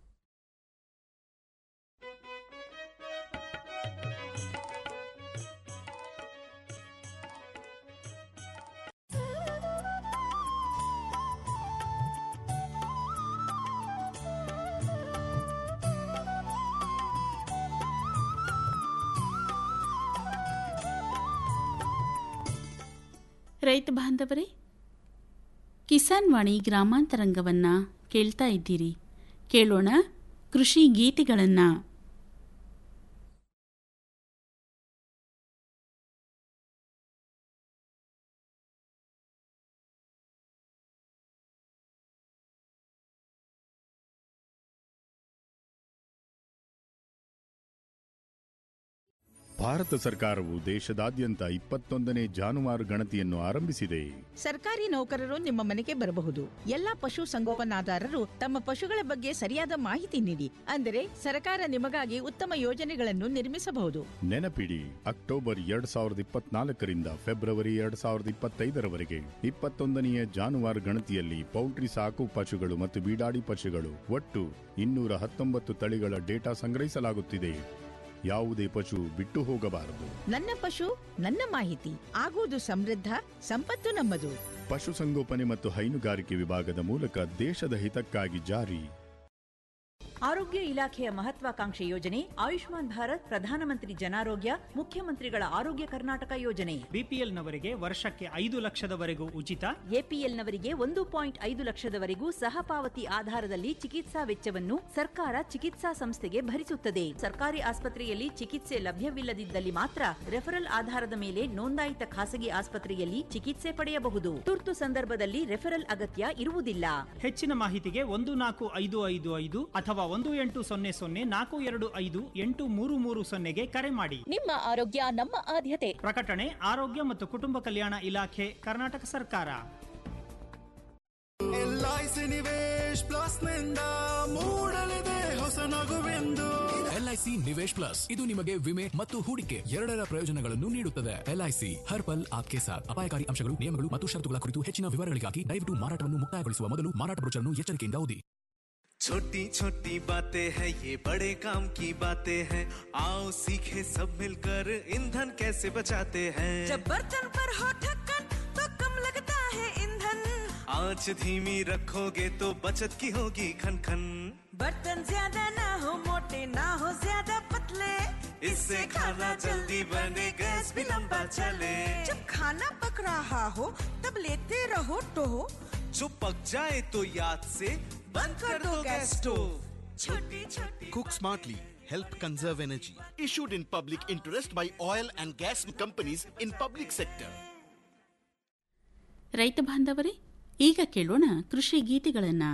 [SPEAKER 5] ರೈತ ಬಾಂಧವರೇ ಕಿಸಾನ್ ವಾಣಿ ಗ್ರಾಮಾಂತರಂಗವನ್ನ ಕೇಳ್ತಾ ಇದ್ದೀರಿ ಕೇಳೋಣ ಕೃಷಿ ಗೀತೆಗಳನ್ನ
[SPEAKER 12] ಭಾರತ ಸರ್ಕಾರವು ದೇಶದಾದ್ಯಂತ ಇಪ್ಪತ್ತೊಂದನೇ ಜಾನುವಾರು ಗಣತಿಯನ್ನು ಆರಂಭಿಸಿದೆ
[SPEAKER 13] ಸರ್ಕಾರಿ ನೌಕರರು ನಿಮ್ಮ ಮನೆಗೆ ಬರಬಹುದು ಎಲ್ಲಾ ಪಶು ಸಂಗೋಪನಾದಾರರು ತಮ್ಮ ಪಶುಗಳ ಬಗ್ಗೆ ಸರಿಯಾದ ಮಾಹಿತಿ ನೀಡಿ ಅಂದರೆ ಸರ್ಕಾರ ನಿಮಗಾಗಿ ಉತ್ತಮ ಯೋಜನೆಗಳನ್ನು ನಿರ್ಮಿಸಬಹುದು
[SPEAKER 12] ನೆನಪಿಡಿ ಅಕ್ಟೋಬರ್ ಎರಡ್ ಸಾವಿರದ ಇಪ್ಪತ್ನಾಲ್ಕರಿಂದ ಫೆಬ್ರವರಿ ಎರಡ್ ಸಾವಿರದ ಇಪ್ಪತ್ತೈದರವರೆಗೆ ಇಪ್ಪತ್ತೊಂದನೆಯ ಜಾನುವಾರು ಗಣತಿಯಲ್ಲಿ ಪೌಲ್ಟ್ರಿ ಸಾಕು ಪಶುಗಳು ಮತ್ತು ಬೀಡಾಡಿ ಪಶುಗಳು ಒಟ್ಟು ಇನ್ನೂರ ಹತ್ತೊಂಬತ್ತು ತಳಿಗಳ ಡೇಟಾ ಸಂಗ್ರಹಿಸಲಾಗುತ್ತಿದೆ ಯಾವುದೇ ಪಶು ಬಿಟ್ಟು ಹೋಗಬಾರದು
[SPEAKER 13] ನನ್ನ ಪಶು ನನ್ನ ಮಾಹಿತಿ ಆಗುವುದು ಸಮೃದ್ಧ ಸಂಪತ್ತು ನಮ್ಮದು
[SPEAKER 12] ಪಶುಸಂಗೋಪನೆ ಮತ್ತು ಹೈನುಗಾರಿಕೆ ವಿಭಾಗದ ಮೂಲಕ ದೇಶದ ಹಿತಕ್ಕಾಗಿ ಜಾರಿ
[SPEAKER 14] ಆರೋಗ್ಯ ಇಲಾಖೆಯ ಮಹತ್ವಾಕಾಂಕ್ಷೆ ಯೋಜನೆ ಆಯುಷ್ಮಾನ್ ಭಾರತ್ ಪ್ರಧಾನಮಂತ್ರಿ ಜನಾರೋಗ್ಯ ಮುಖ್ಯಮಂತ್ರಿಗಳ ಆರೋಗ್ಯ ಕರ್ನಾಟಕ ಯೋಜನೆ
[SPEAKER 15] ಬಿಪಿಎಲ್ನವರಿಗೆ ವರ್ಷಕ್ಕೆ ಐದು ಲಕ್ಷದವರೆಗೂ ಉಚಿತ
[SPEAKER 14] ಎಪಿಎಲ್ನವರಿಗೆ ಒಂದು ಪಾಯಿಂಟ್ ಐದು ಲಕ್ಷದವರೆಗೂ ಸಹಪಾವತಿ ಆಧಾರದಲ್ಲಿ ಚಿಕಿತ್ಸಾ ವೆಚ್ಚವನ್ನು ಸರ್ಕಾರ ಚಿಕಿತ್ಸಾ ಸಂಸ್ಥೆಗೆ ಭರಿಸುತ್ತದೆ ಸರ್ಕಾರಿ ಆಸ್ಪತ್ರೆಯಲ್ಲಿ ಚಿಕಿತ್ಸೆ ಲಭ್ಯವಿಲ್ಲದಿದ್ದಲ್ಲಿ ಮಾತ್ರ ರೆಫರಲ್ ಆಧಾರದ ಮೇಲೆ ನೋಂದಾಯಿತ ಖಾಸಗಿ ಆಸ್ಪತ್ರೆಯಲ್ಲಿ ಚಿಕಿತ್ಸೆ ಪಡೆಯಬಹುದು ತುರ್ತು ಸಂದರ್ಭದಲ್ಲಿ ರೆಫರಲ್ ಅಗತ್ಯ ಇರುವುದಿಲ್ಲ
[SPEAKER 15] ಹೆಚ್ಚಿನ ಮಾಹಿತಿಗೆ ಒಂದು ನಾಲ್ಕು ಐದು ಐದು ಐದು ಅಥವಾ ಒಂದು ಎಂಟು ಸೊನ್ನೆ ಸೊನ್ನೆ ನಾಲ್ಕು ಎರಡು ಐದು ಎಂಟು ಮೂರು ಮೂರು ಸೊನ್ನೆಗೆ ಕರೆ ಮಾಡಿ
[SPEAKER 16] ನಿಮ್ಮ ಆರೋಗ್ಯ ನಮ್ಮ ಆದ್ಯತೆ
[SPEAKER 15] ಪ್ರಕಟಣೆ ಆರೋಗ್ಯ ಮತ್ತು ಕುಟುಂಬ ಕಲ್ಯಾಣ ಇಲಾಖೆ ಕರ್ನಾಟಕ ಸರ್ಕಾರ
[SPEAKER 3] ಎಲ್ಐಸಿ ನಿವೇಶ್ ಪ್ಲಸ್ ನಿಂದ ಮೂಡಲಿದೆ ಹೊಸ ನಗುವೆಂದು
[SPEAKER 17] ಎಲ್ಐಸಿ ನಿವೇಶ್ ಪ್ಲಸ್ ಇದು ನಿಮಗೆ ವಿಮೆ ಮತ್ತು ಹೂಡಿಕೆ ಎರಡರ ಪ್ರಯೋಜನಗಳನ್ನು ನೀಡುತ್ತದೆ ಎಲ್ಐಸಿ ಹರ್ ಪಲ್ ಆಪ್ಕೆ ಸಾಥ್ ಅಪಾಯಕಾರಿ ಅಂಶಗಳು ನಿಯಮಗಳು ಮತ್ತು ಷರತ್ತುಗಳ ಕುರಿತು ಹೆಚ್ಚಿನ ವಿವರಗಳಿಗಾಗಿ ದಯವಿಟ್ಟು ಮಾರಾಟವನ್ನು ಮುಕ್ತಾಯಗೊಳಿಸುವ ಮೊದಲು ಮಾರಾಟ ಬ್ರೋಚರ್ನ್ನು ಎಚ್ಚರಿಕೆಯಿಂದ ಓದಿ
[SPEAKER 18] छोटी छोटी बातें हैं ये बड़े काम की बातें हैं आओ सीखे सब मिलकर ईंधन कैसे बचाते हैं
[SPEAKER 19] जब बर्तन पर हो ढक्कन तो कम लगता है ईंधन
[SPEAKER 18] आंच धीमी रखोगे तो बचत की होगी खन खन
[SPEAKER 19] बर्तन ज्यादा ना हो मोटे ना हो ज्यादा पतले
[SPEAKER 18] इससे खाना जल्दी बने गैस भी लंबा चले
[SPEAKER 19] जब खाना पक रहा हो तब लेते रहो टो
[SPEAKER 18] जो पक जाए तो याद से बंद कर दो गैस स्टोव
[SPEAKER 19] छोटी छोटी
[SPEAKER 20] Cook smartly. Help conserve energy. Issued in public interest by oil and gas companies in public sector.
[SPEAKER 5] ರೈತ ಬಾಂಧವರೇ ಈಗ ಕೇಳೋಣ ಕೃಷಿ ಗೀತೆಗಳನ್ನು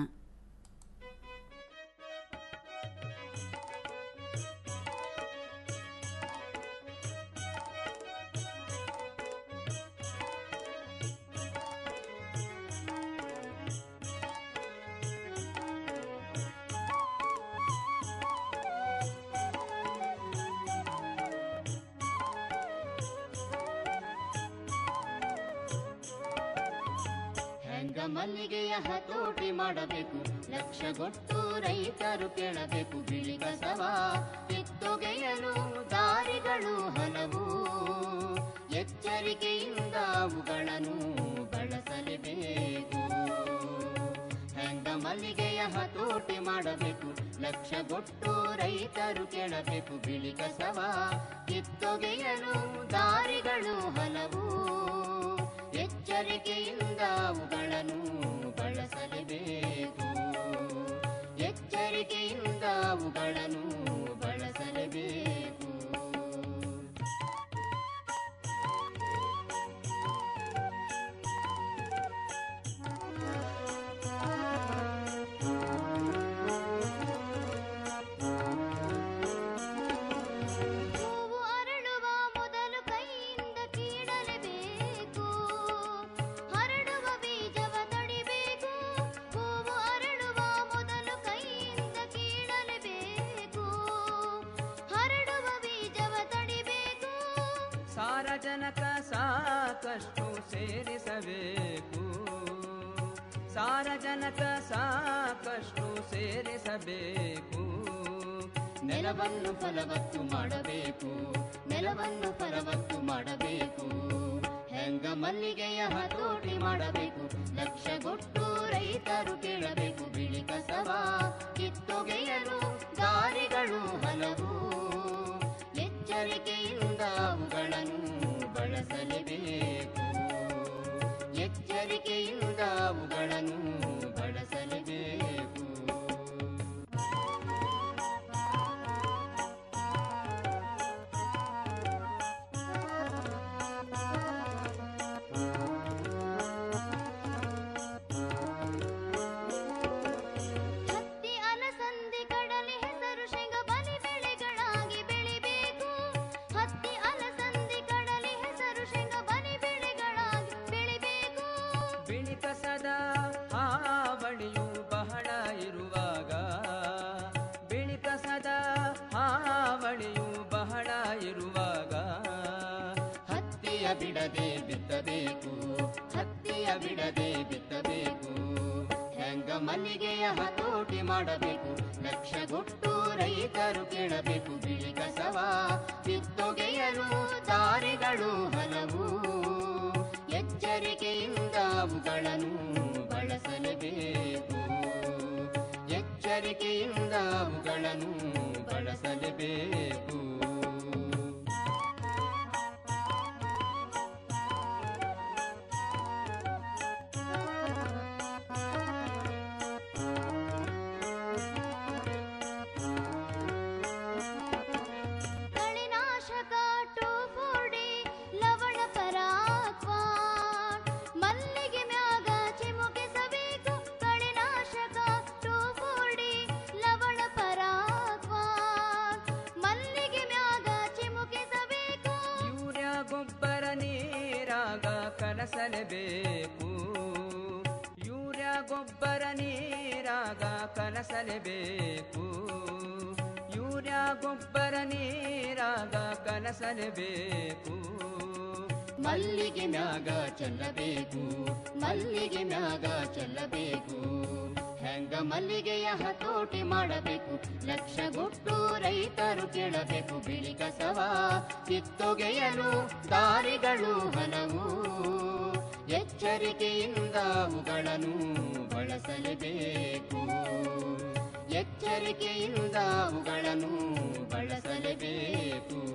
[SPEAKER 21] ಹೆಂಗ ಮಲ್ಲಿಗೆಯ ಹತೋಟಿ ಮಾಡಬೇಕು ಲಕ್ಷಗೊಟ್ಟು ರೈತರು ಕೇಳಬೇಕು ಬಿಳಿ ಕಸವ ಕಿತ್ತೊಗೆಯಲು ದಾರಿಗಳು ಹಲವು ಎಚ್ಚರಿಕೆಯಿಂದ ಅವುಗಳನ್ನು ಬಳಸಲೇಬೇಕು ಹೆಂಗ ಮಲ್ಲಿಗೆಯ ಹತೋಟಿ ಮಾಡಬೇಕು ಲಕ್ಷಗೊಟ್ಟು ರೈತರು ಕೇಳಬೇಕು ಬಿಳಿ ಕಸವ ಕಿತ್ತೊಗೆಯಲು ದಾರಿಗಳು ಹಲವು ಎಚ್ಚರಿಕೆಯಿಂದ ಅವುಗಳನ್ನು ಬಳಸಲೇಬೇಕು ಎಚ್ಚರಿಕೆಯಿಂದ ಅವುಗಳನ್ನು ಬಳಸಲೇಬೇಕು ಹೂವು ಅರಳುವ ಮೊದಲು ಕೈಯಿಂದ ಕೀಳಲೇಬೇಕು ಹರಡುವ ಬೀಜವ ತಡಿಬೇಕು ಹೂವು ಅರಳುವ ಮೊದಲು ಕೈಯಿಂದ ಕೀಳಲೇಬೇಕು ಹರಡುವ ಬೀಜವ ತಡಿಬೇಕು
[SPEAKER 22] ಸಾರಜನಕ ಸಾಕಷ್ಟು ಸೇರಿಸಬೇಕು ಸಾರಜನಕ ಸಾಕಷ್ಟು ಸೇರಿಸಬೇಕು
[SPEAKER 21] ನೆಲವನ್ನು ಫಲವತ್ತು ಮಾಡಬೇಕು ನೆಲವನ್ನು ಫಲವತ್ತು ಮಾಡಬೇಕು ಹೆಂಗ ಮಲ್ಲಿಗೆಯ ಹತೋಟಿ ಮಾಡಬೇಕು ಲಕ್ಷಗೊಟ್ಟು ರೈತರು ಕೇಳಬೇಕು ಬಿಳಿ ಕಸವ ಕಿತ್ತೊಗೆಯಲು ದಾರಿಗಳು ಹಲವು ಎಚ್ಚರಿಕೆಯಿಂದ ಅವುಗಳನ್ನು ಬಳಸಲೇಬೇಕು ಎಚ್ಚರಿಕೆಯಿಂದ ಅವುಗಳನ್ನು ಬಳಸಲೇಬೇಕು ಹತ್ತಿ ಅಲಸಂದಿ ಕಡಲೆ ಹೆಸರು ಶೇಂಗ ಬಲಿ ಬೆಳೆಗಳಾಗಿ ಬೆಳಿಬೇಕು ಹತ್ತಿ ಹತ್ತಿಯ ಬಿಡದೆ ಬಿತ್ತಬೇಕು ಹತ್ತಿಯ ಬಿಡದೆ ಬಿತ್ತಬೇಕು ಹೆಂಗ ಮಲ್ಲಿಗೆಯ ಹತೋಟಿ ಮಾಡಬೇಕು ಲಕ್ಷಗೊಟ್ಟು ರೈತರು ಕೇಳಬೇಕು ಬಿಳಿ ಕಸವ ಕಿತ್ತೊಗೆಯಲು ದಾರಿಗಳು ಹಲವು ಎಚ್ಚರಿಕೆಯಿಂದ ಅವುಗಳನ್ನು ಬಳಸಲೇಬೇಕು ಎಚ್ಚರಿಕೆಯಿಂದ ಅವುಗಳನ್ನು ಬಳಸಲೇಬೇಕು ಕಳೆನಾಶಕ ಟೋಫೋಡಿ ಲವಣ ಪರಾಕ್ವಾನ್ ಮಲ್ಲಿಗೆ ಮ್ಯಾಗ ಚಿಮುಕಿಸಬೇಕು ಕಳೆನಾಶಕ ಟೋಫೋಡಿ ಲವಣ ಪರಾಕ್ವಾನ್ ಮಲ್ಲಿಗೆ ಮ್ಯಾಗ ಚಿಮುಕಿಸಬೇಕು
[SPEAKER 22] ಯೂರಿಯಾ ಗೊಬ್ಬರ ನೀರಾಗ ಕಲಸಲೇಬೇಕು ಯೂರಿಯಾ ಗೊಬ್ಬರ ನೀರಾಗ ಕಲಸಲೇಬೇಕು ಯೂರಿಯಾ ಗೊಬ್ಬರ ನೀರಾಗ ಕಲಸಲೇಬೇಕು
[SPEAKER 21] ಮಲ್ಲಿಗೆ ಮ್ಯಾಗ ಚೆಲ್ಲಬೇಕು ಮಲ್ಲಿಗೆ ಮ್ಯಾಗ ಚೆಲ್ಲಬೇಕು ಹೆಂಗ ಮಲ್ಲಿಗೆಯ ಹತೋಟಿ ಮಾಡಬೇಕು ಲಕ್ಷಗೊಟ್ಟು ರೈತರು ಕೇಳಬೇಕು ಬಿಳಿ ಕಸವ ಕಿತ್ತೊಗೆಯಲು ದಾರಿಗಳು ಹಲವು ಎಚ್ಚರಿಕೆಯಿಂದ ಅವುಗಳನ್ನು ಬಳಸಲೇಬೇಕು ಎಚ್ಚರಿಕೆಯಿಂದ ಅವುಗಳನ್ನು ಬಳಸಲೇಬೇಕು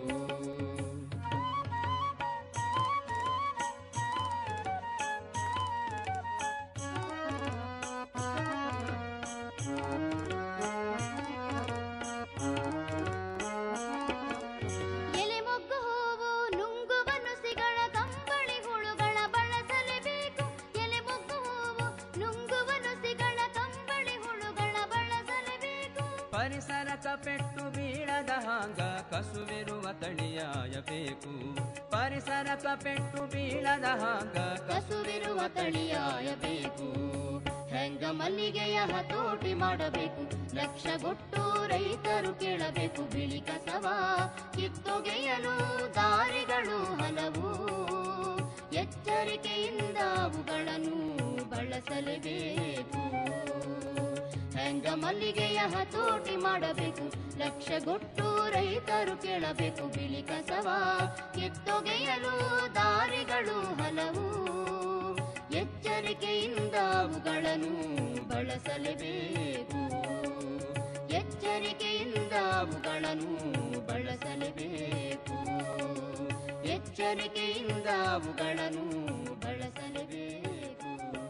[SPEAKER 21] ಎಲೆ ಮೊಗ್ಗು ಹೂವು ನುಂಗುವ ನುಸಿಗಳ ಕಂಬಳಿ ಹುಳುಗಳ ಬಳಸಲೇಬೇಕು ಎಲೆ ಮೊಗ್ಗು ಹೂವು ನುಂಗುವ ನುಸಿಗಳ ಕಂಬಳಿ ಹುಳುಗಳ ಬಳಸಲೇಬೇಕು
[SPEAKER 22] ಪರಿಸರಕ ಪೆಟ್ಟು ಬೀಳದ ಹಾಂಗ ಕಸುವಿರುವ ತಳಿಯಾಯಬೇಕು ಪರಿಸರಕ ಪೆಟ್ಟು ಬೀಳದ ಹಾಂಗ
[SPEAKER 21] ಕಸುವಿರುವ ತಳಿಯಾಯಬೇಕು ಹೆಂಗ ಮಲ್ಲಿಗೆಯ ಹತೋಟಿ ಮಾಡಬೇಕು ಲಕ್ಷಗೊಟ್ಟು ರೈತರು ಕೇಳಬೇಕು ಬಿಳಿ ಕಸವ ಕಿತ್ತೊಗೆಯಲು ದಾರಿಗಳು ಹಲವು ಎಚ್ಚರಿಕೆಯಿಂದ ಅವುಗಳನ್ನು ಬಳಸಲೇಬೇಕು ಹೆಂಗ ಮಲ್ಲಿಗೆಯ ಹತೋಟಿ ಮಾಡಬೇಕು ಲಕ್ಷಗೊಟ್ಟು ರೈತರು ಕೇಳಬೇಕು ಬಿಳಿ ಕಸವ ಕಿತ್ತೊಗೆಯಲು ದಾರಿಗಳು ಹಲವು ಎಚ್ಚರಿಕೆಯಿಂದ ಅವುಗಳನ್ನು ಬಳಸಲೇಬೇಕು ಎಚ್ಚರಿಕೆಯಿಂದ ಅವುಗಳನ್ನು ಬಳಸಲೇಬೇಕು ಎಚ್ಚರಿಕೆಯಿಂದ ಅವುಗಳನ್ನು ಬಳಸಲೇಬೇಕು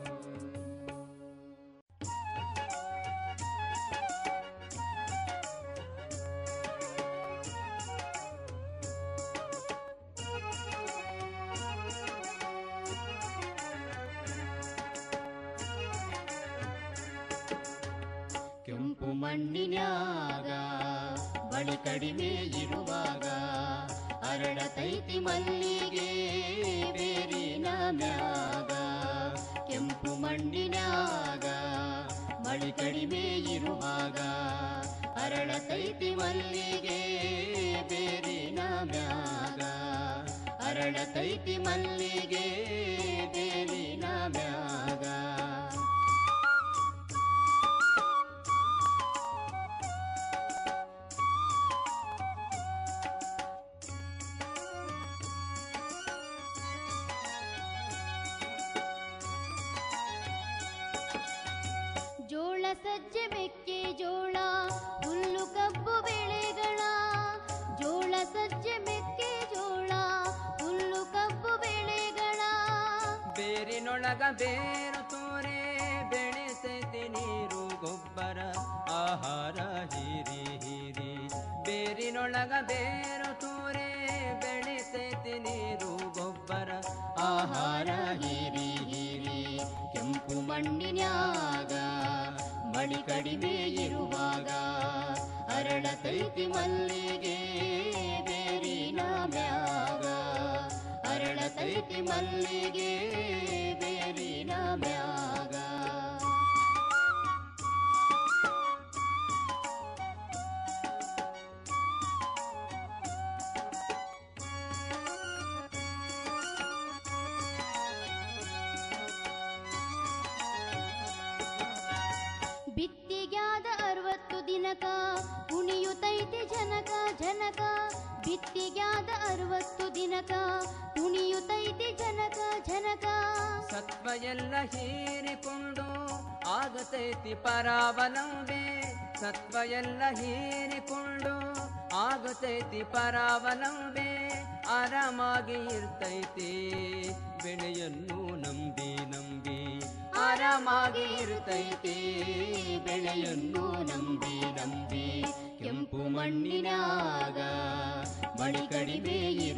[SPEAKER 21] ಕೆಂಪು ಮಣ್ಣಿನ್ಯಾಗ ಬಳಿ ಕಡಿಮೆ ಇರುವಾಗ ಅರಳತೈತಿ ಮಲ್ಲಿಗೆ ಬೇರಿನ ಮ್ಯಾಗ ಕೆಂಪು ಮಣ್ಣಿನ್ಯಾಗ ಬಳಿ ಕಡಿಮೆ ಇರುವಾಗ ಅರಳತೈತಿ ಮಲ್ಲಿಗೆ ಬೇರಿನ ಮ್ಯಾಗ ಅರಳತೈತಿ ಮಲ್ಲಿಗೆ ಬೇರಿನ ಮ್ಯಾಗ ಜೋಳ ಸಜ್ಜೆ ಮೆಕ್ಕೆ ಜೋಳ ಹುಲ್ಲು ಕಬ್ಬು ಬೆಳೆಗಳ ಜೋಳ ಸಜ್ಜೆ ಮೆಕ್ಕೆ ಜೋಳ ಹುಲ್ಲು ಕಬ್ಬು ಬೆಳೆಗಳ
[SPEAKER 22] ಬೇರಿನೊಳಗ ಬೇರು ತೋರೆ ಬೆಳೆಸೈತಿ ನೀರು ಗೊಬ್ಬರ ಆಹಾರ ಹೀರಿ ಹೀರಿ ಬೇರಿನೊಳಗ ಬೇರು ತೋರೆ ಬೆಳೆಸೈತಿ ನೀರು ಗೊಬ್ಬರ
[SPEAKER 21] ಆಹಾರ ಹೀರಿ ಹೀರಿ ಕೆಂಪು ಮಣ್ಣಿನ್ಯಾಗ ಮಳಿ ಕಡಿಮೆ ಇರುವಾಗ ಅರಳತೈತಿ ಮಲ್ಲಿಗೆ ಬೇರಿನ ಮ್ಯಾಗ ಅರಳತೈತಿ ಮಲ್ಲಿಗೆ ಬೇರಿನ ಮ್ಯಾಗ ಜನಕ ಕುಣಿಯುತ್ತೈತಿ ಜನಕ ಜನಕ ಬಿತ್ತಿಗ್ಯಾದ ಅರವತ್ತು ದಿನಕ ಕುಣಿಯುತ್ತೈತಿ ಜನಕ ಜನಕ
[SPEAKER 22] ಸತ್ವ ಎಲ್ಲ ಹೀರಿಕೊಂಡು ಆಗತೈತಿ ಪರಾವಲಂಬೆ ಸತ್ವ ಎಲ್ಲ ಹೀರಿಕೊಂಡು ಆಗತೈತಿ ಪರಾವಲಂಬೆ ಆರಾಮಾಗಿ ಇರ್ತೈತಿ ಬೆಳೆಯನ್ನು ನಂಬಿ ನಂಬಿ ಆರಾಮಾಗಿ ಇರ್ತೈತಿ ಬೆಳೆಯನ್ನು ನಂಬಿ ನಂಬಿ ಕೆಂಪು ಮಣ್ಣಿನಾಗ ಮಳಿ ಕಡಿಮೆ ಇರು